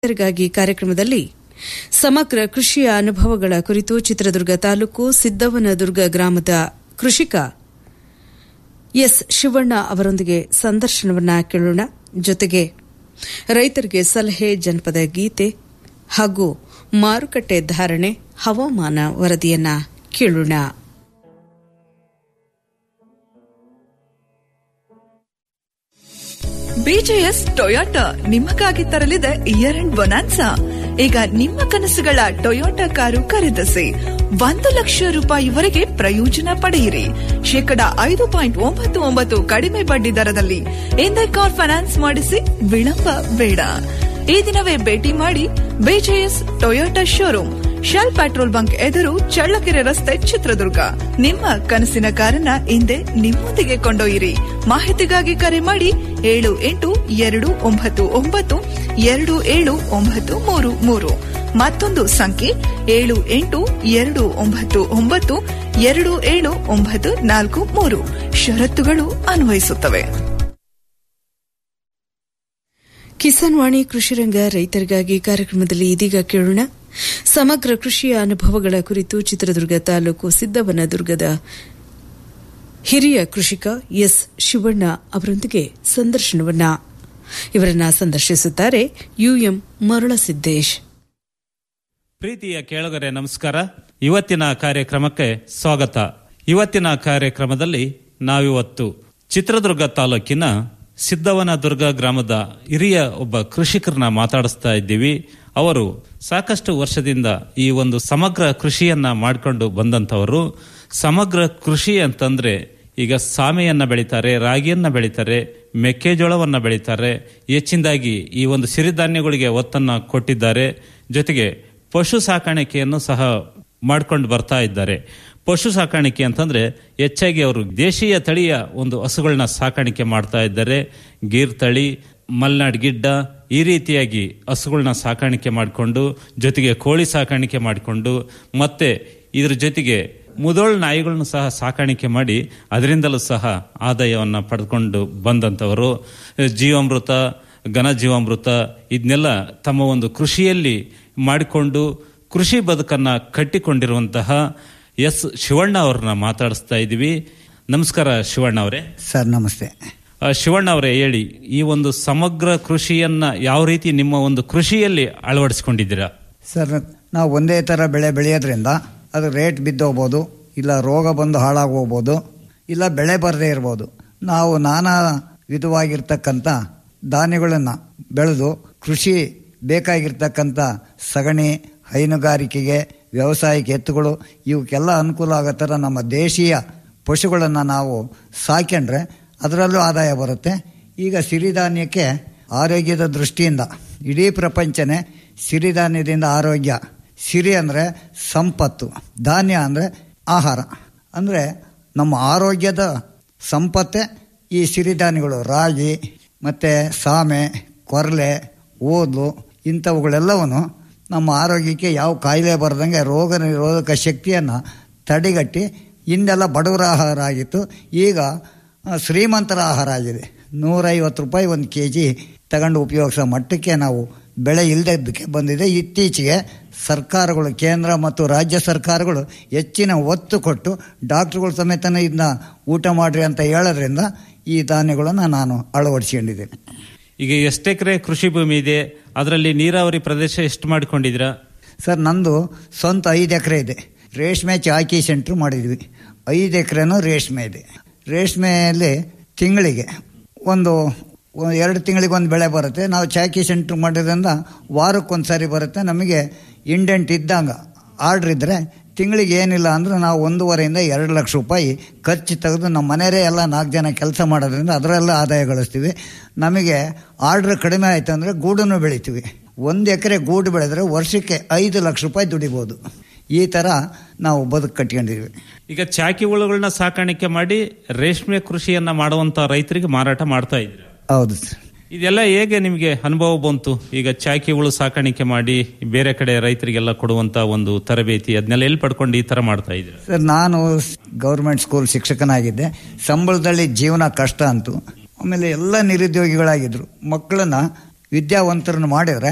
ರೈತರಿಗಾಗಿ ಕಾರ್ಯಕ್ರಮದಲ್ಲಿ ಸಮಗ್ರ ಕೃಷಿಯ ಅನುಭವಗಳ ಕುರಿತು ಚಿತ್ರದುರ್ಗ ತಾಲೂಕು ಸಿದ್ದವನದುರ್ಗ ಗ್ರಾಮದ ಕೃಷಿಕ ಎಸ್ ಶಿವಣ್ಣ ಅವರೊಂದಿಗೆ ಸಂದರ್ಶನವನ್ನ ಕೇಳೋಣ ಜೊತೆಗೆ ರೈತರಿಗೆ ಸಲಹೆ ಜನಪದ ಗೀತೆ ಹಾಗೂ ಮಾರುಕಟ್ಟೆ ಧಾರಣೆ ಹವಾಮಾನ ವರದಿಯನ್ನ ಕೇಳೋಣ ಬಿಜೆಎಸ್ ಟೊಯೋಟಾ ನಿಮಗಾಗಿ ತರಲಿದೆ ಇಯರ್ ಅಂಡ್ ಬೊನಾನ್ಸಾ ಈಗ ನಿಮ್ಮ ಕನಸುಗಳ ಟೊಯೋಟಾ ಕಾರು ಖರೀದಿಸಿ ಒಂದು ಲಕ್ಷ ರೂಪಾಯಿವರೆಗೆ ಪ್ರಯೋಜನ ಪಡೆಯಿರಿ ಶೇಕಡ ಐದು ಪಾಯಿಂಟ್ ಒಂಬತ್ತು ಒಂಬತ್ತು ಕಡಿಮೆ ಬಡ್ಡಿ ದರದಲ್ಲಿ ಎಂದೇ ಕಾರ್ ಫೈನಾನ್ಸ್ ಮಾಡಿಸಿ ವಿಳಂಬ ಬೇಡ ಈ ದಿನವೇ ಭೇಟಿ ಮಾಡಿ BJS Toyota showroom Shell petrol bunk ಎದುರು ಚಳ್ಳಕೆರೆ ರಸ್ತೆ ಚಿತ್ರದುರ್ಗ ನಿಮ್ಮ ಕನಸಿನ ಕಾರನ್ನ ಹಿಂದೆ ನಿಮ್ಮೊಂದಿಗೆ ಕೊಂಡೊಯ್ಯಿರಿ ಮಾಹಿತಿಗಾಗಿ ಕರೆ ಮಾಡಿ ಏಳು ಎಂಟು ಎರಡು ಒಂಬತ್ತು ಒಂಬತ್ತು ಎರಡು ಏಳು ಒಂಬತ್ತು ಮೂರು ಮೂರು ಮತ್ತೊಂದು ಸಂಖ್ಯೆ ಏಳು ಎಂಟು ಎರಡು ಒಂಬತ್ತು ಒಂಬತ್ತು ಎರಡು ಏಳು ಒಂಬತ್ತು ನಾಲ್ಕು ಮೂರು ಷರತ್ತುಗಳು ಅನ್ವಯಿಸುತ್ತವೆ ಕಿಸಾನ್ ವಾಣಿ ಕೃಷಿರಂಗ ರೈತರಿಗಾಗಿ ಕಾರ್ಯಕ್ರಮದಲ್ಲಿ ಇದೀಗ ಕೇಳೋಣ ಸಮಗ್ರ ಕೃಷಿಯ ಅನುಭವಗಳ ಕುರಿತು ಚಿತ್ರದುರ್ಗ ತಾಲೂಕು ಸಿದ್ದವನದುರ್ಗದ ಹಿರಿಯ ಕೃಷಿಕ ಎಸ್ ಶಿವಣ್ಣ ಅವರೊಂದಿಗೆ ಸಂದರ್ಶನವನ್ನ ಇವರನ್ನ ಸಂದರ್ಶಿಸುತ್ತಾರೆ ಯುಎಂ ಮರಳಸಿದ್ದೇಶ್ ಪ್ರೀತಿಯ ಕೇಳುಗರೆ ನಮಸ್ಕಾರ ಇವತ್ತಿನ ಕಾರ್ಯಕ್ರಮಕ್ಕೆ ಸ್ವಾಗತ ಇವತ್ತಿನ ಕಾರ್ಯಕ್ರಮದಲ್ಲಿ ನಾವಿವತ್ತು ಚಿತ್ರದುರ್ಗ ತಾಲೂಕಿನ ಸಿದ್ದವನದುರ್ಗ ಗ್ರಾಮದ ಹಿರಿಯ ಒಬ್ಬ ಕೃಷಿಕರನ್ನ ಮಾತಾಡಿಸ್ತಾ ಇದ್ದೀವಿ ಅವರು ಸಾಕಷ್ಟು ವರ್ಷದಿಂದ ಈ ಒಂದು ಸಮಗ್ರ ಕೃಷಿಯನ್ನ ಮಾಡಿಕೊಂಡು ಬಂದಂತವರು ಸಮಗ್ರ ಕೃಷಿ ಅಂತಂದ್ರೆ ಈಗ ಸಾಮೆಯನ್ನ ಬೆಳೀತಾರೆ ರಾಗಿಯನ್ನ ಬೆಳೀತಾರೆ ಮೆಕ್ಕೆಜೋಳವನ್ನ ಬೆಳೀತಾರೆ ಹೆಚ್ಚಿನದಾಗಿ ಈ ಒಂದು ಸಿರಿಧಾನ್ಯಗಳಿಗೆ ಒತ್ತನ್ನ ಕೊಟ್ಟಿದ್ದಾರೆ ಜೊತೆಗೆ ಪಶು ಸಾಕಾಣಿಕೆಯನ್ನು ಸಹ ಮಾಡ್ಕೊಂಡು ಬರ್ತಾ ಇದ್ದಾರೆ ಪಶು ಸಾಕಾಣಿಕೆ ಅಂತಂದ್ರೆ ಹೆಚ್ಚಾಗಿ ಅವರು ದೇಶೀಯ ತಳಿಯ ಒಂದು ಹಸುಗಳನ್ನ ಸಾಕಾಣಿಕೆ ಮಾಡ್ತಾ ಇದ್ದಾರೆ ಗೀರ್ ತಳಿ ಮಲ್ನಾಡ್ ಗಿಡ್ಡ ಈ ರೀತಿಯಾಗಿ ಹಸುಗಳನ್ನ ಸಾಕಾಣಿಕೆ ಮಾಡಿಕೊಂಡು ಜೊತೆಗೆ ಕೋಳಿ ಸಾಕಾಣಿಕೆ ಮಾಡಿಕೊಂಡು ಮತ್ತೆ ಇದ್ರ ಜೊತೆಗೆ ಮುದೋಳ್ ನಾಯಿಗಳನ್ನು ಸಹ ಸಾಕಾಣಿಕೆ ಮಾಡಿ ಅದರಿಂದಲೂ ಸಹ ಆದಾಯವನ್ನ ಪಡೆದುಕೊಂಡು ಬಂದಂತವರು ಜೀವಾಮೃತ ಘನ ಜೀವಾಮೃತ ಇದನ್ನೆಲ್ಲ ತಮ್ಮ ಒಂದು ಕೃಷಿಯಲ್ಲಿ ಮಾಡಿಕೊಂಡು ಕೃಷಿ ಬದುಕನ್ನ ಕಟ್ಟಿಕೊಂಡಿರುವಂತಹ ಎಸ್ ಶಿವಣ್ಣ ಅವ್ರನ್ನ ಮಾತಾಡಿಸ್ತಾ ಇದ್ದೀವಿ ನಮಸ್ಕಾರ ಶಿವಣ್ಣ ಅವರೇ ಸರ್ ನಮಸ್ತೆ ಆ, ಶಿವಣ್ಣ ಅವರೇ ಹೇಳಿ ಈ ಒಂದು ಸಮಗ್ರ ಕೃಷಿಯನ್ನ ಯಾವ ರೀತಿ ನಿಮ್ಮ ಒಂದು ಕೃಷಿಯಲ್ಲಿ ಅಳವಡಿಸಿಕೊಂಡಿದ್ದೀರಾ ಸರ್ ನಾವು ಒಂದೇ ಥರ ಬೆಳೆ ಬೆಳೆಯೋದ್ರಿಂದ ಅದು ರೇಟ್ ಬಿದ್ದೋಗ್ಬೋದು ಇಲ್ಲ ರೋಗ ಬಂದು ಹಾಳಾಗೋಗ್ಬೋದು ಇಲ್ಲ ಬೆಳೆ ಬರದೇ ಇರ್ಬೋದು ನಾವು ನಾನಾ ವಿಧವಾಗಿರ್ತಕ್ಕಂಥ ಧಾನ್ಯಗಳನ್ನು ಬೆಳೆದು ಕೃಷಿ ಬೇಕಾಗಿರ್ತಕ್ಕಂಥ ಸಗಣಿ ಹೈನುಗಾರಿಕೆಗೆ ವ್ಯವಸಾಯಕ್ಕೆ ಎತ್ತುಗಳು ಇವಕ್ಕೆಲ್ಲ ಅನುಕೂಲ ಆಗೋ ಥರ ನಮ್ಮ ದೇಶೀಯ ಪಶುಗಳನ್ನು ನಾವು ಸಾಕೊಂಡ್ರೆ ಅದರಲ್ಲೂ ಆದಾಯ ಬರುತ್ತೆ ಈಗ ಸಿರಿಧಾನ್ಯಕ್ಕೆ ಆರೋಗ್ಯದ ದೃಷ್ಟಿಯಿಂದ ಇಡೀ ಪ್ರಪಂಚನೇ ಸಿರಿಧಾನ್ಯದಿಂದ ಆರೋಗ್ಯ ಸಿರಿ ಅಂದರೆ ಸಂಪತ್ತು ಧಾನ್ಯ ಅಂದರೆ ಆಹಾರ ಅಂದರೆ ನಮ್ಮ ಆರೋಗ್ಯದ ಸಂಪತ್ತೇ ಈ ಸಿರಿಧಾನ್ಯಗಳು ರಾಗಿ ಮತ್ತು ಸಾಮೆ ಕೊರಲೆ ಓದ್ಲು ಇಂಥವುಗಳೆಲ್ಲವನ್ನು ನಮ್ಮ ಆರೋಗ್ಯಕ್ಕೆ ಯಾವ ಕಾಯಿಲೆ ಬರದಂಗೆ ರೋಗ ನಿರೋಧಕ ಶಕ್ತಿಯನ್ನು ತಡೆಗಟ್ಟಿ ಹಿಂದೆಲ್ಲ ಬಡವರ ಆಹಾರ ಆಗಿತ್ತು ಈಗ ಆ, ಶ್ರೀಮಂತರ ಆಹಾರ ಆಗಿದೆ ನೂರೈವತ್ತು ರೂಪಾಯಿ ಒಂದು ಕೆ ಜಿ ತಗೊಂಡು ಉಪಯೋಗಿಸೋ ಮಟ್ಟಕ್ಕೆ ನಾವು ಬೆಳೆ ಇಲ್ಲದಕ್ಕೆ ಬಂದಿದೆ ಇತ್ತೀಚೆಗೆ ಸರ್ಕಾರಗಳು ಕೇಂದ್ರ ಮತ್ತು ರಾಜ್ಯ ಸರ್ಕಾರಗಳು ಹೆಚ್ಚಿನ ಒತ್ತು ಕೊಟ್ಟು ಡಾಕ್ಟ್ರುಗಳು ಸಮೇತನೇ ಇದನ್ನ ಊಟ ಮಾಡ್ರಿ ಅಂತ ಹೇಳೋದ್ರಿಂದ ಈ ಧಾನ್ಯಗಳನ್ನು ನಾನು ಅಳವಡಿಸ್ಕೊಂಡಿದ್ದೇನೆ ಈಗ ಎಷ್ಟೆಕರೆ ಕೃಷಿ ಭೂಮಿ ಇದೆ ಅದರಲ್ಲಿ ನೀರಾವರಿ ಪ್ರದೇಶ ಎಷ್ಟು ಮಾಡಿಕೊಂಡಿದ್ದೀರಾ ಸರ್ ನಂದು ಸ್ವಂತ ಐದು ಎಕರೆ ಇದೆ ರೇಷ್ಮೆ ಚಾಕಿ ಸೆಂಟ್ರ್ ಮಾಡಿದ್ವಿ ಐದು ಎಕರೆನೂ ರೇಷ್ಮೆ ಇದೆ ರೇಷ್ಮೆಯಲ್ಲಿ ತಿಂಗಳಿಗೆ ಒಂದು ಒ- ಎರಡು ತಿಂಗಳಿಗೆ ಒಂದು ಬೆಳೆ ಬರುತ್ತೆ ನಾವು ಚಾಕಿ ಸೆಂಟ್ರ್ ಮಾಡಿದ್ರಿಂದ ವಾರಕ್ಕೊಂದು ಸಾರಿ ಬರುತ್ತೆ ನಮಗೆ ಇಂಡೆಂಟ್ ಇದ್ದಂಗೆ ಆರ್ಡ್ರ್ ಇದ್ದರೆ ತಿಂಗಳಿಗೆ ಏನಿಲ್ಲ ಅಂದ್ರೆ ನಾವು ಒಂದೂವರೆಯಿಂದ ಎರಡು ಲಕ್ಷ ರೂಪಾಯಿ ಖರ್ಚು ತೆಗೆದು ನಮ್ಮ ಮನೆಯವರೇ ಎಲ್ಲ ನಾಲ್ಕು ಜನ ಕೆಲಸ ಮಾಡೋದ್ರಿಂದ ಅದರಲ್ಲ ಆದಾಯ ಗಳಿಸ್ತೀವಿ ನಮಗೆ ಆರ್ಡ್ರ್ ಕಡಿಮೆ ಆಯಿತು ಅಂದರೆ ಗೂಡನ್ನು ಬೆಳಿತೀವಿ ಒಂದು ಎಕರೆ ಗೂಡು ಬೆಳೆದ್ರೆ ವರ್ಷಕ್ಕೆ ಐದು ಲಕ್ಷ ರೂಪಾಯಿ ದುಡಿಬೋದು ಈ ಥರ ನಾವು ಬದುಕು ಕಟ್ಕೊಂಡಿದ್ವಿ ಈಗ ಚಾಕಿ ಹುಳುಗಳನ್ನ ಸಾಕಾಣಿಕೆ ಮಾಡಿ ರೇಷ್ಮೆ ಕೃಷಿಯನ್ನ ಮಾಡುವಂತ ರೈತರಿಗೆ ಮಾರಾಟ ಮಾಡ್ತಾ ಇದ್ದೀರಾ ಹೌದು ಸರ್ ಇದೆಲ್ಲ ಹೇಗೆ ನಿಮಗೆ ಅನುಭವ ಬಂತು ಈಗ ಚಾಕಿ ಹುಳು ಸಾಕಾಣಿಕೆ ಮಾಡಿ ಬೇರೆ ಕಡೆ ರೈತರಿಗೆಲ್ಲ ಕೊಡುವಂತ ಒಂದು ತರಬೇತಿ ಅದನ್ನೆಲ್ಲ ಎಲ್ಲಿ ಪಡ್ಕೊಂಡು ಈ ತರ ಮಾಡ್ತಾ ಇದ್ದೀರಾ ಸರ್ ನಾನು ಗೌರ್ಮೆಂಟ್ ಸ್ಕೂಲ್ ಶಿಕ್ಷಕನಾಗಿದ್ದೆ ಸಂಬಳದಲ್ಲಿ ಜೀವನ ಕಷ್ಟ ಅಂತು ಆಮೇಲೆ ಎಲ್ಲ ನಿರುದ್ಯೋಗಿಗಳಾಗಿದ್ದರು ಮಕ್ಕಳನ್ನ ವಿದ್ಯಾವಂತರನ್ನು ಮಾಡಿದರೆ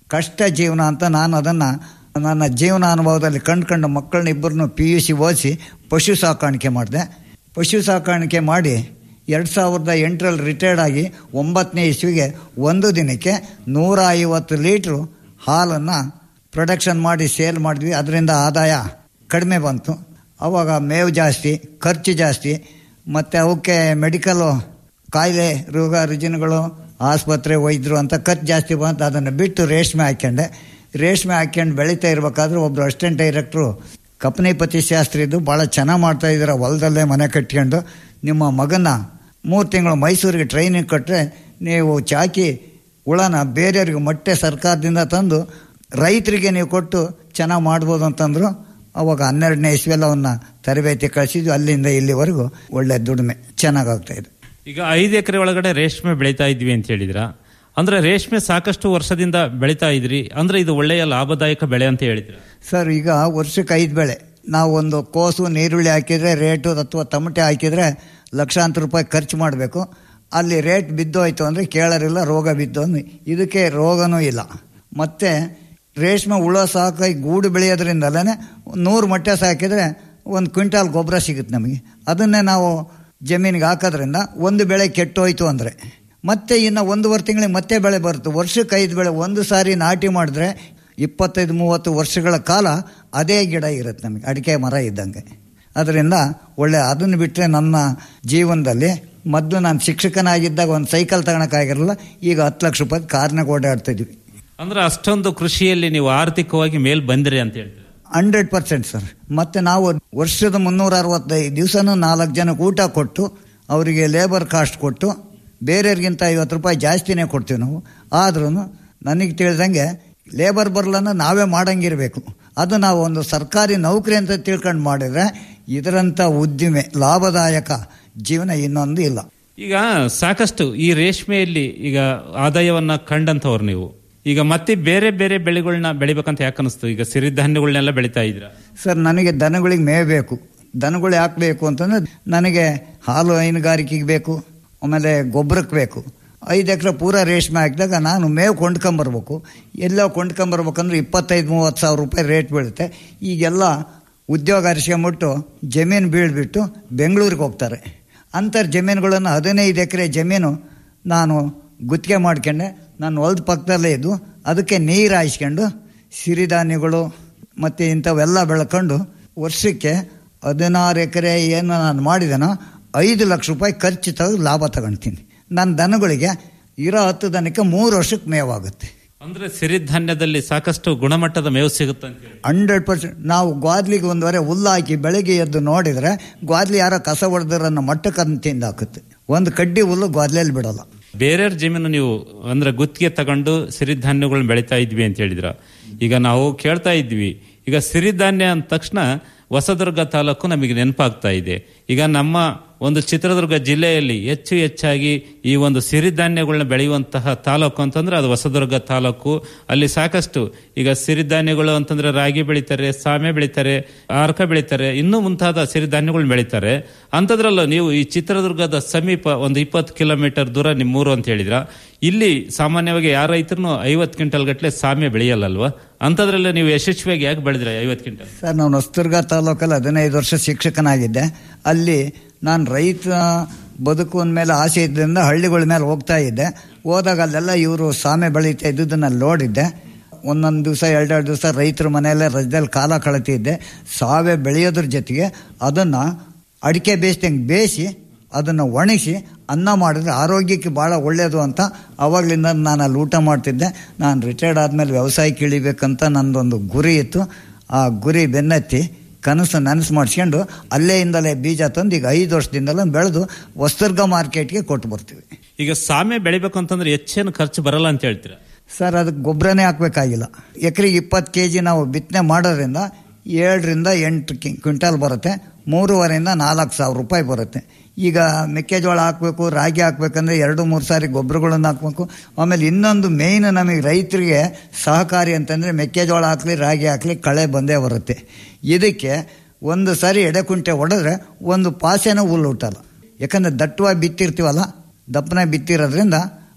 ಕಷ್ಟ ಜೀವನ ಅಂತ ನಾನು ಅದನ್ನು ನನ್ನ ಜೀವನ ಅನುಭವದಲ್ಲಿ ಕಂಡ್ಕೊಂಡು ಮಕ್ಕಳನ್ನ ಇಬ್ಬರನ್ನು ಪಿ ಯು ಸಿ ಓದಿಸಿ ಪಶು ಸಾಕಾಣಿಕೆ ಮಾಡಿದೆ ಪಶು ಸಾಕಾಣಿಕೆ ಮಾಡಿ ಎರಡು ಸಾವಿರದ ಎಂಟರಲ್ಲಿ ರಿಟೈರ್ಡ್ ಆಗಿ ಒಂಬತ್ತನೇ ಇಸ್ವಿಗೆ ಒಂದು ದಿನಕ್ಕೆ ನೂರ ಐವತ್ತು ಲೀಟ್ರು ಹಾಲನ್ನು ಪ್ರೊಡಕ್ಷನ್ ಮಾಡಿ ಸೇಲ್ ಮಾಡಿದ್ವಿ ಅದರಿಂದ ಆದಾಯ ಕಡಿಮೆ ಬಂತು ಆವಾಗ ಮೇವು ಜಾಸ್ತಿ ಖರ್ಚು ಜಾಸ್ತಿ ಮತ್ತು ಅವಕ್ಕೆ ಮೆಡಿಕಲ್ಲು ಕಾಯಿಲೆ ರೋಗ ರುಜಿನಗಳು ಆಸ್ಪತ್ರೆ ವೈದ್ಯರು ಅಂತ ಖರ್ಚು ಜಾಸ್ತಿ ಬಂತು ಅದನ್ನು ಬಿಟ್ಟು ರೇಷ್ಮೆ ಹಾಕ್ಯಂಡೆ ರೇಷ್ಮೆ ಹಾಕ್ಯಂಡು ಬೆಳೀತಾ ಇರಬೇಕಾದ್ರೆ ಒಬ್ಬರು ಅಸಿಸ್ಟೆಂಟ್ ಡೈರೆಕ್ಟ್ರು ಕಪನಿಪತಿ ಶಾಸ್ತ್ರಿದ್ದು ಭಾಳ ಚೆನ್ನಾಗಿ ಮಾಡ್ತಾ ಇದ್ದೀರ ಹೊಲದಲ್ಲೇ ಮನೆ ಕಟ್ಕೊಂಡು ನಿಮ್ಮ ಮಗನ ಮೂರು ತಿಂಗಳು ಮೈಸೂರಿಗೆ ಟ್ರೈನಿಂಗ್ ಕೊಟ್ಟರೆ ನೀವು ಚಾಕಿ ಹುಳನ ಬೇರೆಯವ್ರಿಗೆ ಮೊಟ್ಟೆ ಸರ್ಕಾರದಿಂದ ತಂದು ರೈತರಿಗೆ ನೀವು ಕೊಟ್ಟು ಚೆನ್ನಾಗಿ ಮಾಡ್ಬೋದು ಅಂತಂದರು ಅವಾಗ ಹನ್ನೆರಡನೇ ಇಸ್ವೆಲ್ಲ ಅವನ್ನ ತರಬೇತಿ ಕಳಿಸಿದ್ವಿ ಅಲ್ಲಿಂದ ಇಲ್ಲಿವರೆಗೂ ಒಳ್ಳೆ ದುಡಿಮೆ ಚೆನ್ನಾಗಾಗ್ತಾ ಇದೆ ಈಗ ಐದು ಎಕರೆ ಒಳಗಡೆ ರೇಷ್ಮೆ ಬೆಳೀತಾ ಇದ್ವಿ ಅಂತ ಹೇಳಿದ್ರ ಅಂದ್ರೆ ರೇಷ್ಮೆ ಸಾಕಷ್ಟು ವರ್ಷದಿಂದ ಬೆಳೀತಾ ಇದ್ರಿ ಅಂದ್ರೆ ಇದು ಒಳ್ಳೆಯ ಲಾಭದಾಯಕ ಬೆಳೆ ಅಂತ ಹೇಳಿದ್ರ ಸರ್ ಈಗ ವರ್ಷಕ್ಕೆ ಐದು ಬೆಳೆ ನಾವು ಒಂದು ಕೋಸು ನೀರುಳ್ಳಿ ಹಾಕಿದರೆ ರೇಟು ಅಥವಾ ತಮಟೆ ಹಾಕಿದರೆ ಲಕ್ಷಾಂತರ ರೂಪಾಯಿ ಖರ್ಚು ಮಾಡಬೇಕು ಅಲ್ಲಿ ರೇಟ್ ಬಿದ್ದೋಯ್ತು ಅಂದರೆ ಕೇಳರಿಲ್ಲ ರೋಗ ಬಿದ್ದು ಅಂದ್ರೆ ಇದಕ್ಕೆ ರೋಗನೂ ಇಲ್ಲ ಮತ್ತು ರೇಷ್ಮೆ ಹುಳ ಸಾಕಾಗಿ ಗೂಡು ಬೆಳೆಯೋದ್ರಿಂದಲೇ ನೂರು ಮೊಟ್ಟೆ ಸಾಕಿದರೆ ಒಂದು ಕ್ವಿಂಟಾಲ್ ಗೊಬ್ಬರ ಸಿಗುತ್ತೆ ನಮಗೆ ಅದನ್ನೇ ನಾವು ಜಮೀನಿಗೆ ಹಾಕೋದ್ರಿಂದ ಒಂದು ಬೆಳೆ ಕೆಟ್ಟೋಯ್ತು ಅಂದರೆ ಮತ್ತೆ ಇನ್ನು ಒಂದೂವರೆ ತಿಂಗಳಿಗೆ ಮತ್ತೆ ಬೆಳೆ ಬರುತ್ತೆ ವರ್ಷಕ್ಕೆ ಐದು ಬೆಳೆ ಒಂದು ಸಾರಿ ನಾಟಿ ಮಾಡಿದ್ರೆ ಇಪ್ಪತ್ತೈದು ಮೂವತ್ತು ವರ್ಷಗಳ ಕಾಲ ಅದೇ ಗಿಡ ಇರುತ್ತೆ ನಮಗೆ ಅಡಿಕೆ ಮರ ಇದ್ದಂಗೆ ಅದರಿಂದ ಒಳ್ಳೆ ಅದನ್ನು ಬಿಟ್ಟರೆ ನನ್ನ ಜೀವನದಲ್ಲಿ ಮೊದಲು ನಾನು ಶಿಕ್ಷಕನಾಗಿದ್ದಾಗ ಒಂದು ಸೈಕಲ್ ತಗೊಳಕ್ಕಾಗಿರಲಿಲ್ಲ ಈಗ ಹತ್ತು ಲಕ್ಷ ರೂಪಾಯಿ ಕಾರ್ನಾಗ ಓಡಾಡ್ತಿದ್ವಿ ಅಂದ್ರೆ ಅಷ್ಟೊಂದು ಕೃಷಿಯಲ್ಲಿ ನೀವು ಆರ್ಥಿಕವಾಗಿ ಮೇಲ್ ಬಂದಿರಿ ಅಂತ ಹೇಳ್ತೀರಾ ಹಂಡ್ರೆಡ್ ಪರ್ಸೆಂಟ್ ಸರ್ ಮತ್ತು ನಾವು ವರ್ಷದ ಮುನ್ನೂರ ಅರವತ್ತೈದು ದಿವಸನೂ ನಾಲ್ಕು ಜನಕ್ಕೆ ಊಟ ಕೊಟ್ಟು ಅವರಿಗೆ ಲೇಬರ್ ಕಾಸ್ಟ್ ಕೊಟ್ಟು ಬೇರೆಯವ್ರಿಗಿಂತ ಐವತ್ತು ರೂಪಾಯಿ ಜಾಸ್ತಿನೇ ಕೊಡ್ತೀವಿ ನಾವು ಆದ್ರೂ ನನಗೆ ತಿಳಿದಂಗೆ ಲೇಬರ್ ಬರಲನ್ನು ನಾವೇ ಮಾಡಂಗಿರಬೇಕು ಅದು ನಾವು ಒಂದು ಸರ್ಕಾರಿ ನೌಕರಿ ಅಂತ ತಿಳ್ಕೊಂಡು ಮಾಡಿದರೆ ಇದರಂಥ ಉದ್ದಿಮೆ ಲಾಭದಾಯಕ ಜೀವನ ಇನ್ನೊಂದು ಇಲ್ಲ ಈಗ ಸಾಕಷ್ಟು ಈ ರೇಷ್ಮೆಯಲ್ಲಿ ಈಗ ಆದಾಯವನ್ನ ಕಂಡಂತವ್ರು ನೀವು ಈಗ ಮತ್ತೆ ಬೇರೆ ಬೇರೆ ಬೆಳೆಗಳನ್ನ ಬೆಳಿಬೇಕಂತ ಯಾಕೆ ಅನಿಸ್ತು ಈಗ ಸಿರಿಧಾನ್ಯಗಳನ್ನೆಲ್ಲ ಬೆಳಿತಾ ಇದ್ರ ಸರ್ ನನಗೆ ದನಗಳಿಗೆ ಮೇಯಬೇಕು ದನಗಳು ಯಾಕೆ ಬೇಕು ಅಂತಂದ್ರೆ ನನಗೆ ಹಾಲು ಹೈನುಗಾರಿಕೆಗೆ ಬೇಕು ಆಮೇಲೆ ಗೊಬ್ಬರಕ್ಕೆ ಬೇಕು ಐದು ಎಕರೆ ಪೂರ ರೇಷ್ಮೆ ಹಾಕಿದಾಗ ನಾನು ಮೇವು ಕೊಂಡ್ಕೊಂಬರ್ಬೇಕು ಎಲ್ಲೋ ಕೊಂಡ್ಕೊಂಬರ್ಬೇಕಂದ್ರೆ ಇಪ್ಪತ್ತೈದು ಮೂವತ್ತು ಸಾವಿರ ರೂಪಾಯಿ ರೇಟ್ ಬೀಳುತ್ತೆ ಈಗೆಲ್ಲ ಉದ್ಯೋಗ ಅರಿಸ್ಕೊಂಬಿಟ್ಟು ಜಮೀನು ಬೀಳ್ಬಿಟ್ಟು ಬೆಂಗಳೂರಿಗೆ ಹೋಗ್ತಾರೆ ಅಂಥರ ಜಮೀನುಗಳನ್ನು ಹದಿನೈದು ಎಕರೆ ಜಮೀನು ನಾನು ಗುತ್ತಿಗೆ ಮಾಡ್ಕೊಂಡೆ ನಾನು ಹೊಲದ ಪಕ್ಕದಲ್ಲೇ ಇದ್ದು ಅದಕ್ಕೆ ನೀರು ಹಾಯಿಸ್ಕೊಂಡು ಸಿರಿಧಾನ್ಯಗಳು ಮತ್ತು ಇಂಥವೆಲ್ಲ ಬೆಳ್ಕೊಂಡು ವರ್ಷಕ್ಕೆ ಹದಿನಾರು ಎಕರೆ ಏನು ನಾನು ಮಾಡಿದೆನೋ ಐದು ಲಕ್ಷ ರೂಪಾಯಿ ಖರ್ಚು ತೆಗೆದು ಲಾಭ ತಗೊಳ್ತೀನಿ ನನ್ನ ದನಗಳಿಗೆ ಇರೋ ಹತ್ತು ದನಕ್ಕೆ ಮೂರು ವರ್ಷಕ್ಕೆ ಮೇವಾಗುತ್ತೆ ಅಂದ್ರೆ ಸಿರಿಧಾನ್ಯದಲ್ಲಿ ಸಾಕಷ್ಟು ಗುಣಮಟ್ಟದ ಮೇವು ಸಿಗುತ್ತೆ ಅಂತ ಹೇಳಿ ಹಂಡ್ರೆಡ್ ಪರ್ಸೆಂಟ್ ನಾವು ಗ್ವಾದ್ಲಿಗೆ ಒಂದುವರೆ ಹುಲ್ಲು ಹಾಕಿ ಬೆಳಗ್ಗೆ ಎದ್ದು ನೋಡಿದರೆ ಗ್ವಾದ್ಲಿ ಯಾರೋ ಕಸ ಹೊಡೆದ್ರನ್ನ ಮಟ್ಟಕ್ಕನ್ನು ತಿಂದು ಹಾಕುತ್ತೆ ಒಂದು ಕಡ್ಡಿ ಹುಲ್ಲು ಗ್ವಾದ್ಲಿಯಲ್ಲಿ ಬಿಡೋಲ್ಲ ಬೇರೆಯವ್ರ ಜಮೀನು ನೀವು ಅಂದ್ರೆ ಗುತ್ತಿಗೆ ತಗೊಂಡು ಸಿರಿಧಾನ್ಯಗಳನ್ನ ಬೆಳಿತಾ ಇದ್ವಿ ಅಂತ ಹೇಳಿದ್ರ ಈಗ ನಾವು ಕೇಳ್ತಾ ಇದ್ವಿ ಈಗ ಸಿರಿಧಾನ್ಯ ಅಂದ ತಕ್ಷಣ ಹೊಸದುರ್ಗ ತಾಲೂಕು ನಮಗೆ ನೆನಪಾಗ್ತಾ ಇದೆ ಈಗ ನಮ್ಮ ಒಂದು ಚಿತ್ರದುರ್ಗ ಜಿಲ್ಲೆಯಲ್ಲಿ ಹೆಚ್ಚು ಹೆಚ್ಚಾಗಿ ಈ ಒಂದು ಸಿರಿಧಾನ್ಯಗಳನ್ನ ಬೆಳೆಯುವಂತಹ ತಾಲೂಕು ಅಂತಂದ್ರೆ ಅದು ಹೊಸದುರ್ಗ ತಾಲೂಕು ಅಲ್ಲಿ ಸಾಕಷ್ಟು ಈಗ ಸಿರಿಧಾನ್ಯಗಳು ಅಂತಂದ್ರೆ ರಾಗಿ ಬೆಳಿತಾರೆ ಸಾಮೆ ಬೆಳಿತಾರೆ ಆರ್ಕ ಬೆಳಿತಾರೆ ಇನ್ನೂ ಮುಂತಾದ ಸಿರಿಧಾನ್ಯಗಳನ್ನ ಬೆಳಿತಾರೆ ಅಂಥದ್ರಲ್ಲೂ ನೀವು ಈ ಚಿತ್ರದುರ್ಗದ ಸಮೀಪ ಒಂದು ಇಪ್ಪತ್ತು ಕಿಲೋಮೀಟರ್ ದೂರ ನಿಮ್ಮೂರು ಅಂತ ಹೇಳಿದ್ರ ಇಲ್ಲಿ ಸಾಮಾನ್ಯವಾಗಿ ಯಾರ ರೈತರು ಐವತ್ತು ಕ್ವಿಂಟಲ್ ಗಟ್ಟಲೆ ಸಾಮೆ ಬೆಳೆಯಲ್ಲಲ್ವಾ ಅಂಥದ್ರಲ್ಲಿ ನೀವು ಯಶಸ್ವಿಯಾಗಿ ಯಾಕೆ ಬೆಳೆದ್ರಿ ಐವತ್ತು ಕ್ವಿಂಟಲ್ ಸರ್ ನಾನು ಹೊಸದುರ್ಗ ತಾಲೂಕಲ್ಲಿ ಹದಿನೈದು ವರ್ಷ ಶಿಕ್ಷಕನಾಗಿದ್ದೆ ಅಲ್ಲಿ ನಾನು ರೈತ ಬದುಕು ಮೇಲೆ ಆಸೆ ಇದ್ದರಿಂದ ಹಳ್ಳಿಗಳ ಮೇಲೆ ಹೋಗ್ತಾ ಇದ್ದೆ ಹೋದಾಗ ಅಲ್ಲೆಲ್ಲ ಇವರು ಸಾಮೆ ಬೆಳೀತಾ ಇದ್ದುದನ್ನು ಅಲ್ಲಿ ನೋಡಿದ್ದೆ ಒಂದೊಂದು ದಿವಸ ಎರಡೆರಡು ದಿವಸ ರೈತರ ಮನೆಯಲ್ಲೇ ರಜದಲ್ಲಿ ಕಾಲ ಕಳೀತಿದ್ದೆ ಸಾವೆ ಬೆಳೆಯೋದ್ರ ಜೊತೆಗೆ ಅದನ್ನು ಅಡಿಕೆ ಬೇಯಿಸ್ದಂಗೆ ಬೇಯಿಸಿ ಅದನ್ನು ಒಣಗಿಸಿ ಅನ್ನ ಮಾಡಿದ್ರೆ ಆರೋಗ್ಯಕ್ಕೆ ಭಾಳ ಒಳ್ಳೆಯದು ಅಂತ ಆವಾಗಲಿಂದ ನಾನು ಅಲ್ಲಿ ಊಟ ಮಾಡ್ತಿದ್ದೆ ನಾನು ರಿಟೈರ್ಡ್ ಆದಮೇಲೆ ವ್ಯವಸಾಯಕ್ಕೆ ಇಳಿಬೇಕಂತ ನನ್ನದೊಂದು ಗುರಿ ಇತ್ತು ಆ ಗುರಿ ಬೆನ್ನತ್ತಿ ಕನಸು ನನಸು ಮಾಡಿಸ್ಕೊಂಡು ಅಲ್ಲೇಯಿಂದಲೇ ಬೀಜ ತಂದು ಈಗ ಐದು ವರ್ಷದಿಂದಲೇ ಬೆಳೆದು ಹೊಸದುರ್ಗ ಮಾರ್ಕೆಟ್ಗೆ ಕೊಟ್ಟು ಬರ್ತೀವಿ ಈಗ ಸಾಮೆ ಬೆಳಿಬೇಕು ಅಂತಂದ್ರೆ ಹೆಚ್ಚೇನು ಖರ್ಚು ಬರಲ್ಲ ಅಂತ ಹೇಳ್ತೀರಾ ಸರ್ ಅದಕ್ಕೆ ಗೊಬ್ಬರನೇ ಹಾಕಬೇಕಾಗಿಲ್ಲ ಎಕರೆಗೆ ಇಪ್ಪತ್ತು ಕೆ ಜಿ ನಾವು ಬಿತ್ತನೆ ಮಾಡೋದ್ರಿಂದ ಏಳರಿಂದ ಎಂಟು ಕಿ ಕ್ವಿಂಟಾಲ್ ಬರುತ್ತೆ ಮೂರುವರೆಯಿಂದ ನಾಲ್ಕು ಸಾವಿರ ರೂಪಾಯಿ ಬರುತ್ತೆ ಈಗ ಮೆಕ್ಕೆಜೋಳ ಹಾಕಬೇಕು ರಾಗಿ ಹಾಕ್ಬೇಕಂದ್ರೆ ಎರಡು ಮೂರು ಸಾರಿ ಗೊಬ್ಬರಗಳನ್ನು ಹಾಕಬೇಕು ಆಮೇಲೆ ಇನ್ನೊಂದು ಮೇಯ್ನ್ ನಮಗೆ ರೈತರಿಗೆ ಸಹಕಾರಿ ಅಂತಂದರೆ ಮೆಕ್ಕೆಜೋಳ ಹಾಕಲಿ ರಾಗಿ ಹಾಕಲಿ ಕಳೆ ಬಂದೇ ಬರುತ್ತೆ ಇದಕ್ಕೆ ಒಂದು ಸಾರಿ ಎಡೆಕುಂಟೆ ಹೊಡೆದ್ರೆ ಒಂದು ಪಾಸೆನೂ ಹುಲ್ಲು ಹುಟ್ಟಲ್ಲ ಯಾಕಂದರೆ ದಟ್ಟವಾಗಿ ಬಿತ್ತಿರ್ತೀವಲ್ಲ ದಪ್ಪನ ಬಿತ್ತಿರೋದ್ರಿಂದ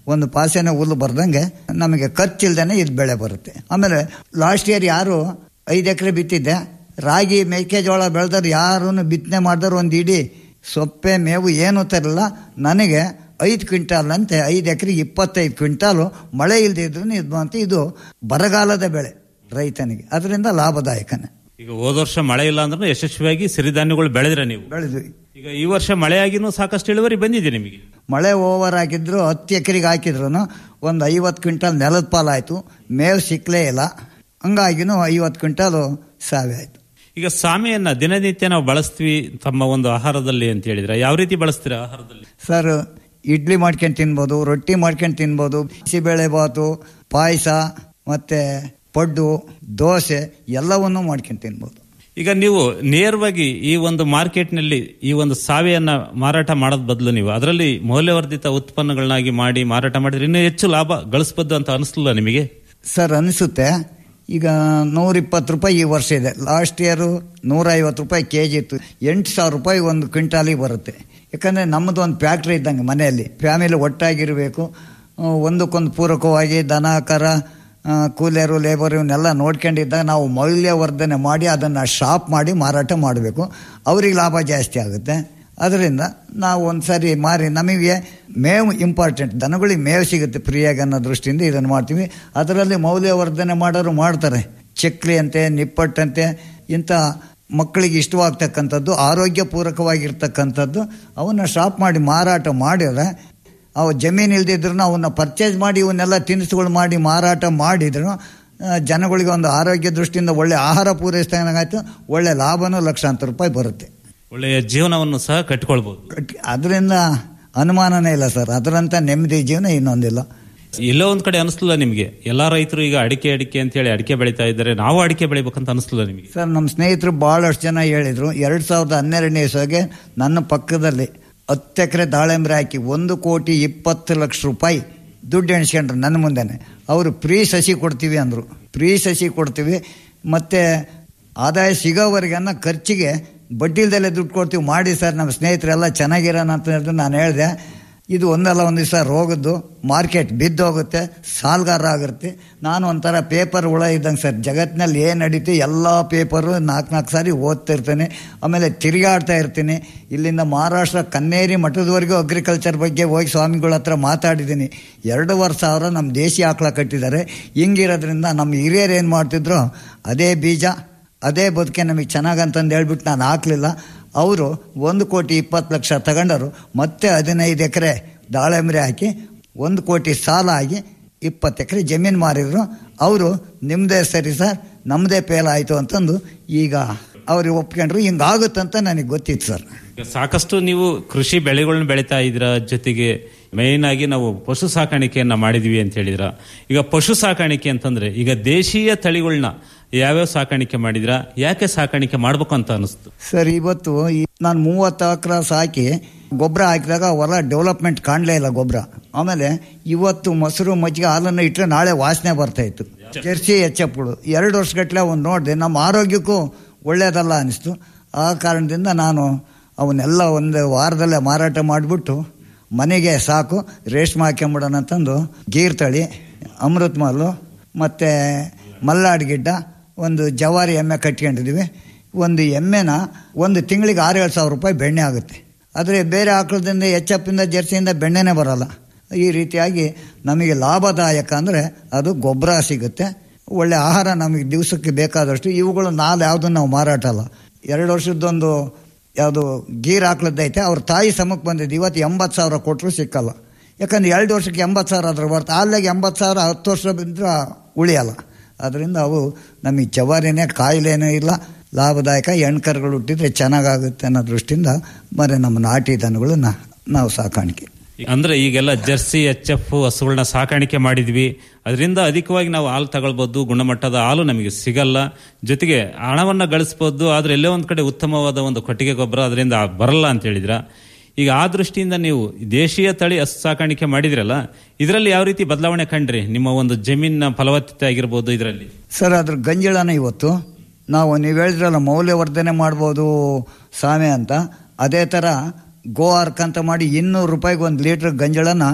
ಒಂದು ಪಾಸೆನ ಹುಲ್ಲು ಬರ್ದಂಗೆ ನಮಗೆ ಖರ್ಚಿಲ್ದೇನೆ ಇದು ಬೆಳೆ ಬರುತ್ತೆ ಆಮೇಲೆ ಲಾಸ್ಟ್ ಇಯರ್ ಯಾರು ಐದು ಎಕರೆ ಬಿತ್ತಿದ್ದೆ ರಾಗಿ ಮೆಕ್ಕೆಜೋಳ ಬೆಳೆದವ್ರು ಯಾರೂ ಬಿತ್ತನೆ ಮಾಡಿದವ್ರು ಒಂದು ಇಡೀ ಸೊಪ್ಪೆ ಮೇವು ಏನೂ ತರಲಿಲ್ಲ ನನಗೆ ಐದು ಕ್ವಿಂಟಾಲ್ ಅಂತೆ ಐದು ಎಕರೆಗೆ ಇಪ್ಪತ್ತೈದು ಕ್ವಿಂಟಾಲು ಮಳೆ ಇಲ್ಲದಿದ್ರು ಇದು ಬಂತು ಇದು ಬರಗಾಲದ ಬೆಳೆ ರೈತನಿಗೆ ಅದರಿಂದ ಲಾಭದಾಯಕನೇ ಈಗ ಹೋದ ವರ್ಷ ಮಳೆ ಇಲ್ಲ ಅಂದ್ರೂ ಯಶಸ್ವಿಯಾಗಿ ಸಿರಿಧಾನ್ಯಗಳು ಬೆಳೆದ್ರೆ ನೀವು ಬೆಳೆದ್ವಿ ಈಗ ಈ ವರ್ಷ ಮಳೆಯಾಗಿನೂ ಸಾಕಷ್ಟು ಇಳುವರಿ ಬಂದಿದೆ ನಿಮಗೆ ಮಳೆ ಓವರ್ ಆಗಿದ್ರು ಹತ್ತು ಎಕರೆಗೆ ಹಾಕಿದ್ರು ಒಂದು ಐವತ್ತು ಕ್ವಿಂಟಾಲ್ ನೆಲದ ಪಾಲಾಯಿತು ಮೇವು ಸಿಕ್ಕಲೇ ಇಲ್ಲ ಹಂಗಾಗಿನೂ ಐವತ್ತು ಕ್ವಿಂಟಾಲು ಸಾವೆ ಆಯಿತು ಈಗ ಸಾಮೆಯನ್ನ ದಿನನಿತ್ಯ ನಾವು ಬಳಸ್ತೀವಿ ತಮ್ಮ ಒಂದು ಆಹಾರದಲ್ಲಿ ಅಂತ ಹೇಳಿದ್ರೆ ಯಾವ ರೀತಿ ಬಳಸ್ತೀರಾ ಆಹಾರದಲ್ಲಿ ಸರ್ ಇಡ್ಲಿ ಮಾಡ್ಕೊಂಡು ತಿನ್ಬೋದು ರೊಟ್ಟಿ ಮಾಡ್ಕೊಂಡು ತಿನ್ಬೋದು ಬಿಸಿಬೇಳೆ ಬಾತು ಪಾಯಸ ಮತ್ತು ಪಡ್ಡು ದೋಸೆ ಎಲ್ಲವನ್ನೂ ಮಾಡ್ಕೊಂಡು ತಿನ್ಬೋದು ಈಗ ನೀವು ನೇರವಾಗಿ ಈ ಒಂದು ಮಾರ್ಕೆಟ್ನಲ್ಲಿ ಈ ಒಂದು ಸಾವೆಯನ್ನ ಮಾರಾಟ ಮಾಡೋದ್ ಬದಲು ನೀವು ಅದರಲ್ಲಿ ಮೌಲ್ಯವರ್ಧಿತ ಉತ್ಪನ್ನಗಳನ್ನಾಗಿ ಮಾಡಿ ಮಾರಾಟ ಮಾಡಿದ್ರೆ ಇನ್ನೂ ಹೆಚ್ಚು ಲಾಭ ಗಳಿಸಬಹುದು ಅಂತ ಅನಿಸ್ಲಿಲ್ಲ ನಿಮಗೆ ಸರ್ ಅನಿಸುತ್ತೆ ಈಗ ನೂರಿಪ್ಪತ್ತು ರೂಪಾಯಿ ಈ ವರ್ಷ ಇದೆ ಲಾಸ್ಟ್ ಇಯರು ನೂರೈವತ್ತು ರೂಪಾಯಿ ಕೆ ಜಿ ಇತ್ತು ಎಂಟು ಸಾವಿರ ರೂಪಾಯಿ ಒಂದು ಕ್ವಿಂಟಾಲಿಗೆ ಬರುತ್ತೆ ಯಾಕಂದರೆ ನಮ್ಮದು ಒಂದು ಫ್ಯಾಕ್ಟ್ರಿ ಇದ್ದಂಗೆ ಮನೆಯಲ್ಲಿ ಫ್ಯಾಮಿಲಿ ಒಟ್ಟಾಗಿರಬೇಕು ಆ, ಒಂದಕ್ಕೊಂದು ಪೂರಕವಾಗಿ ದನ ಕರ ಆ, ಕೂಲಿಯರು ಲೇಬರ್ ಇವನ್ನೆಲ್ಲ ನೋಡ್ಕೊಂಡಿದ್ದಾಗ ನಾವು ಮೌಲ್ಯವರ್ಧನೆ ಮಾಡಿ ಅದನ್ನು ಶಾಪ್ ಮಾಡಿ ಮಾರಾಟ ಮಾಡಬೇಕು ಅವ್ರಿಗೆ ಲಾಭ ಜಾಸ್ತಿ ಆಗುತ್ತೆ ಅದರಿಂದ ನಾವು ಒಂದು ಸರಿ ಮಾರಿ ನಮಗೆ ಮೇವು ಇಂಪಾರ್ಟೆಂಟ್ ದನಗಳಿಗೆ ಮೇವು ಸಿಗುತ್ತೆ ಫ್ರೀಯಾಗಿ ಅನ್ನೋ ದೃಷ್ಟಿಯಿಂದ ಇದನ್ನು ಮಾಡ್ತೀವಿ ಅದರಲ್ಲಿ ಮೌಲ್ಯವರ್ಧನೆ ಮಾಡೋರು ಮಾಡ್ತಾರೆ ಚಕ್ಲಿ ಅಂತೆ ನಿಪ್ಪಟ್ಟಂತೆ ಇಂಥ ಮಕ್ಕಳಿಗೆ ಇಷ್ಟವಾಗ್ತಕ್ಕಂಥದ್ದು ಆರೋಗ್ಯ ಪೂರಕವಾಗಿರ್ತಕ್ಕಂಥದ್ದು ಅವನ್ನ ಶಾಪ್ ಮಾಡಿ ಮಾರಾಟ ಮಾಡಿದ್ರೆ ಅವು ಜಮೀನು ಇಲ್ದಿದ್ರು ಅವನ್ನ ಪರ್ಚೇಸ್ ಮಾಡಿ ಇವನ್ನೆಲ್ಲ ತಿನಿಸುಗಳು ಮಾಡಿ ಮಾರಾಟ ಮಾಡಿದ್ರು ಆ, ಜನಗಳಿಗೆ ಒಂದು ಆರೋಗ್ಯ ದೃಷ್ಟಿಯಿಂದ ಒಳ್ಳೆ ಆಹಾರ ಪೂರೈಸಿದಂಗಾಯ್ತು ಒಳ್ಳೆ ಲಾಭನೂ ಲಕ್ಷಾಂತರ ರೂಪಾಯಿ ಬರುತ್ತೆ ಒಳ್ಳೆಯ ಜೀವನವನ್ನು ಸಹ ಕಟ್ಟಿಕೊಳ್ಬಹುದು ಅದರಿಂದ ಅನುಮಾನನೇ ಇಲ್ಲ ಸರ್ ಅದರಂತ ನೆಮ್ಮದಿ ಜೀವನ ಇನ್ನೊಂದಿಲ್ಲ ಎಲ್ಲೋ ಒಂದ್ ಕಡೆ ಅನಿಸ್ಲಿಲ್ಲ ನಿಮಗೆ ಎಲ್ಲಾ ರೈತರು ಈಗ ಅಡಿಕೆ ಅಡಿಕೆ ಅಂತ ಹೇಳಿ ಅಡಿಕೆ ಬೆಳೀತಾ ಇದ್ದಾರೆ ನಾವು ಅಡಿಕೆ ಬೆಳಿಬೇಕಂತ ಅನಿಸ್ಲಿಲ್ಲ ನಿಮಗೆ ಸರ್ ನಮ್ಮ ಸ್ನೇಹಿತರು ಭಾಳಷ್ಟು ಜನ ಹೇಳಿದರು ಎರಡು ಸಾವಿರದ ಹನ್ನೆರಡನೇ ಇಸ್ವಿಗೆ ನನ್ನ ಪಕ್ಕದಲ್ಲಿ ಹತ್ತು ಎಕರೆ ದಾಳಿಂಬ್ರೆ ಹಾಕಿ ಒಂದು ಕೋಟಿ ಇಪ್ಪತ್ತು ಲಕ್ಷ ರೂಪಾಯಿ ದುಡ್ಡು ಎಣಿಸ್ಕೊಂಡ್ರು ನನ್ನ ಮುಂದೆನೆ ಅವರು ಫ್ರೀ ಸಸಿ ಕೊಡ್ತೀವಿ ಅಂದರು ಫ್ರೀ ಸಸಿ ಕೊಡ್ತೀವಿ ಮತ್ತು ಆದಾಯ ಸಿಗೋವರೆಗನ್ನ ಖರ್ಚಿಗೆ ಬಡ್ಡಿಲ್ದಲ್ಲೇ ದುಡ್ಡು ಕೊಡ್ತೀವಿ ಮಾಡಿ ಸರ್ ನಮ್ಮ ಸ್ನೇಹಿತರೆಲ್ಲ ಚೆನ್ನಾಗಿರೋಣ ಅಂತ ಹೇಳಿದ್ರು ನಾನು ಹೇಳಿದೆ ಇದು ಒಂದಲ್ಲ ಒಂದು ದಿವಸ ರೋಗದ್ದು ಮಾರ್ಕೆಟ್ ಬಿದ್ದೋಗುತ್ತೆ ಸಾಲ್ಗಾರ ಆಗುತ್ತೆ ನಾನು ಒಂಥರ ಪೇಪರ್ ಹುಳ ಇದ್ದಂಗೆ ಸರ್ ಜಗತ್ತಿನಲ್ಲಿ ಏನು ನಡೀತು ಎಲ್ಲ ಪೇಪರು ನಾಲ್ಕು ನಾಲ್ಕು ಸಾರಿ ಓದ್ತಾ ಇರ್ತೀನಿ ಆಮೇಲೆ ತಿರುಗಾಡ್ತಾ ಇರ್ತೀನಿ ಇಲ್ಲಿಂದ ಮಹಾರಾಷ್ಟ್ರ ಕನ್ನೇರಿ ಮಠದವರೆಗೂ ಅಗ್ರಿಕಲ್ಚರ್ ಬಗ್ಗೆ ಹೋಗಿ ಸ್ವಾಮಿಗಳ ಹತ್ರ ಮಾತಾಡಿದ್ದೀನಿ ಎರಡೂವರೆ ಸಾವಿರ ನಮ್ಮ ದೇಶಿ ಆಕಳ ಕಟ್ಟಿದ್ದಾರೆ ಹಿಂಗಿರೋದ್ರಿಂದ ನಮ್ಮ ಹಿರಿಯರು ಏನು ಮಾಡ್ತಿದ್ರು ಅದೇ ಬೀಜ ಅದೇ ಬದುಕೆ ನಮಗೆ ಚೆನ್ನಾಗಂತಂದು ಹೇಳ್ಬಿಟ್ಟು ನಾನು ಹಾಕಲಿಲ್ಲ ಅವರು ಒಂದು ಕೋಟಿ ಇಪ್ಪತ್ತು ಲಕ್ಷ ತಗೊಂಡರು ಮತ್ತೆ ಹದಿನೈದು ಎಕರೆ ದಾಳಿಂಬ್ರೆ ಹಾಕಿ ಒಂದು ಕೋಟಿ ಸಾಲ ಆಗಿ ಇಪ್ಪತ್ತು ಎಕರೆ ಜಮೀನು ಮಾರಿದ್ರು ಅವರು ನಿಮ್ಮದೇ ಸರಿ ಸರ್ ನಮ್ಮದೇ ಫೇಲ್ ಆಯಿತು ಅಂತಂದು ಈಗ ಅವ್ರಿಗೆ ಒಪ್ಕೊಂಡ್ರು ಹಿಂಗಾಗುತ್ತಂತ ನನಗೆ ಗೊತ್ತಿತ್ತು ಸರ್ ಈಗ ಸಾಕಷ್ಟು ನೀವು ಕೃಷಿ ಬೆಳೆಗಳನ್ನ ಬೆಳೀತಾ ಇದ್ರ ಜೊತೆಗೆ ಮೇನ್ ಆಗಿ ನಾವು ಪಶು ಸಾಕಾಣಿಕೆಯನ್ನ ಮಾಡಿದ್ವಿ ಅಂತ ಹೇಳಿದ್ರ ಈಗ ಪಶು ಸಾಕಾಣಿಕೆ ಅಂತಂದ್ರೆ ಈಗ ದೇಶೀಯ ತಳಿಗಳನ್ನ ಯಾವ್ಯಾವ ಸಾಕಾಣಿಕೆ ಮಾಡಿದ್ರ ಯಾಕೆ ಸಾಕಾಣಿಕೆ ಮಾಡ್ಬೇಕು ಅಂತ ಅನಿಸ್ತು ಸರ್ ಇವತ್ತು ಈ- ನಾನು ಮೂವತ್ತು ಎಕರೆ ಸಾಕಿ ಗೊಬ್ಬರ ಹಾಕಿದಾಗ ಹೊಲ ಡೆವಲಪ್ಮೆಂಟ್ ಕಾಣಲೇ ಇಲ್ಲ ಗೊಬ್ಬರ ಆಮೇಲೆ ಇವತ್ತು ಮೊಸರು ಮಜ್ಜಿಗೆ ಹಾಲನ್ನು ಇಟ್ಟರೆ ನಾಳೆ ವಾಸನೆ ಬರ್ತಾ ಇತ್ತು ಜರ್ಸಿ ಎಚ್ಚಪ್ಪಗಳು ಎರಡು ವರ್ಷಗಟ್ಟಲೆ ಅವನು ನೋಡಿದೆ ನಮ್ಮ ಆರೋಗ್ಯಕ್ಕೂ ಒಳ್ಳೆಯದಲ್ಲ ಅನಿಸ್ತು ಆ ಕಾರಣದಿಂದ ನಾನು ಅವನ್ನೆಲ್ಲ ಒಂದು ವಾರದಲ್ಲೇ ಮಾರಾಟ ಮಾಡಿಬಿಟ್ಟು ಮನೆಗೆ ಸಾಕು ರೇಷ್ಮೆ ಹಾಕ್ಕೊಂಬಿಡೋಣ ಅಂತಂದು ಗೀರ್ ತಳಿ ಅಮೃತ್ ಮಾಲು ಮತ್ತು ಮಲ್ನಾಡ್ ಗಿಡ್ಡ ಒಂದು ಜವಾರಿ ಎಮ್ಮೆ ಕಟ್ಕೊಂಡಿದ್ದೀವಿ ಒಂದು ಎಮ್ಮೆನ ಒಂದು ತಿಂಗಳಿಗೆ ಆರು ಏಳು ಸಾವಿರ ರೂಪಾಯಿ ಬೆಣ್ಣೆ ಆಗುತ್ತೆ ಆದರೆ ಬೇರೆ ಆಕಳದಿಂದ ಎಚ್ಚಪ್ಪಿಂದ ಜರ್ಸಿಯಿಂದ ಬೆಣ್ಣೆನೇ ಬರಲ್ಲ ಈ ರೀತಿಯಾಗಿ ನಮಗೆ ಲಾಭದಾಯಕ ಅಂದರೆ ಅದು ಗೊಬ್ಬರ ಸಿಗುತ್ತೆ ಒಳ್ಳೆ ಆಹಾರ ನಮಗೆ ದಿವಸಕ್ಕೆ ಬೇಕಾದಷ್ಟು ಇವುಗಳು ನಾಳೆ ಯಾವುದನ್ನು ನಾವು ಮಾರಾಟ ಅಲ್ಲ ಎರಡು ವರ್ಷದ್ದೊಂದು ಯಾವುದು ಗೀರ್ ಹಾಕ್ಲದ್ದೈತೆ ಅವ್ರ ತಾಯಿ ಸಮಕ್ಕೆ ಬಂದಿದ್ದು ಇವತ್ತು ಎಂಬತ್ತು ಸಾವಿರ ಕೊಟ್ಟರು ಸಿಕ್ಕಲ್ಲ ಯಾಕಂದ್ರೆ ಎರಡು ವರ್ಷಕ್ಕೆ ಎಂಬತ್ತು ಸಾವಿರ ಆದ್ರೆ ಬರ್ತದೆ ಅಲ್ಲಿಗೆ ಎಂಬತ್ತು ಸಾವಿರ ಹತ್ತು ವರ್ಷ ಬಿದ್ದರೆ ಉಳಿಯಲ್ಲ ಅದರಿಂದ ಅವು ನಮಗೆ ಜವಾರಿನೇ ಕಾಯಿಲೆನೂ ಇಲ್ಲ ಲಾಭದಾಯಕ ಹೆಣ್ಕರುಗಳು ಹುಟ್ಟಿದ್ರೆ ಚೆನ್ನಾಗಾಗುತ್ತೆ ಅನ್ನೋ ದೃಷ್ಟಿಯಿಂದ ಮರೆ ನಮ್ಮ ನಾಟಿ ದನಗಳನ್ನ ನಾವು ಸಾಕಾಣಿಕೆ ಅಂದ್ರೆ ಈಗೆಲ್ಲ ಜರ್ಸಿ ಎಚ್ ಎಫ್ ಹಸುಗಳನ್ನ ಸಾಕಾಣಿಕೆ ಮಾಡಿದ್ವಿ ಅದರಿಂದ ಅಧಿಕವಾಗಿ ನಾವು ಹಾಲು ತಗೊಳ್ಬಹುದು ಗುಣಮಟ್ಟದ ಹಾಲು ನಮಗೆ ಸಿಗಲ್ಲ ಜೊತೆಗೆ ಹಣವನ್ನ ಗಳಿಸಬಹುದು ಆದ್ರೆ ಎಲ್ಲೇ ಒಂದ್ ಕಡೆ ಉತ್ತಮವಾದ ಒಂದು ಕೊಟ್ಟಿಗೆ ಗೊಬ್ಬರ ಅದರಿಂದ ಬರಲ್ಲ ಅಂತ ಹೇಳಿದ್ರ ಈಗ ಆ ದೃಷ್ಟಿಯಿಂದ ನೀವು ದೇಶೀಯ ತಳಿ ಹಸು ಸಾಕಾಣಿಕೆ ಮಾಡಿದ್ರಲ್ಲ ಇದರಲ್ಲಿ ಯಾವ ರೀತಿ ಬದಲಾವಣೆ ಕಂಡ್ರಿ ನಿಮ್ಮ ಒಂದು ಜಮೀನಿನ ಫಲವತ್ತತೆ ಆಗಿರ್ಬೋದು ಇದರಲ್ಲಿ ಸರ್ ಅದ್ರ ಗಂಜಳನ ಇವತ್ತು ನಾವು ನೀವು ಹೇಳಿದ್ರಲ್ಲ ಮೌಲ್ಯವರ್ಧನೆ ಮಾಡ್ಬೋದು ಸಾಮೆ ಅಂತ ಅದೇ ಥರ ಗೋ ಅರ್ಕ್ ಅಂತ ಮಾಡಿ ಇನ್ನೂರು ರೂಪಾಯಿಗೆ ಒಂದು ಲೀಟ್ರ್ ಗಂಜಳನ ಆ,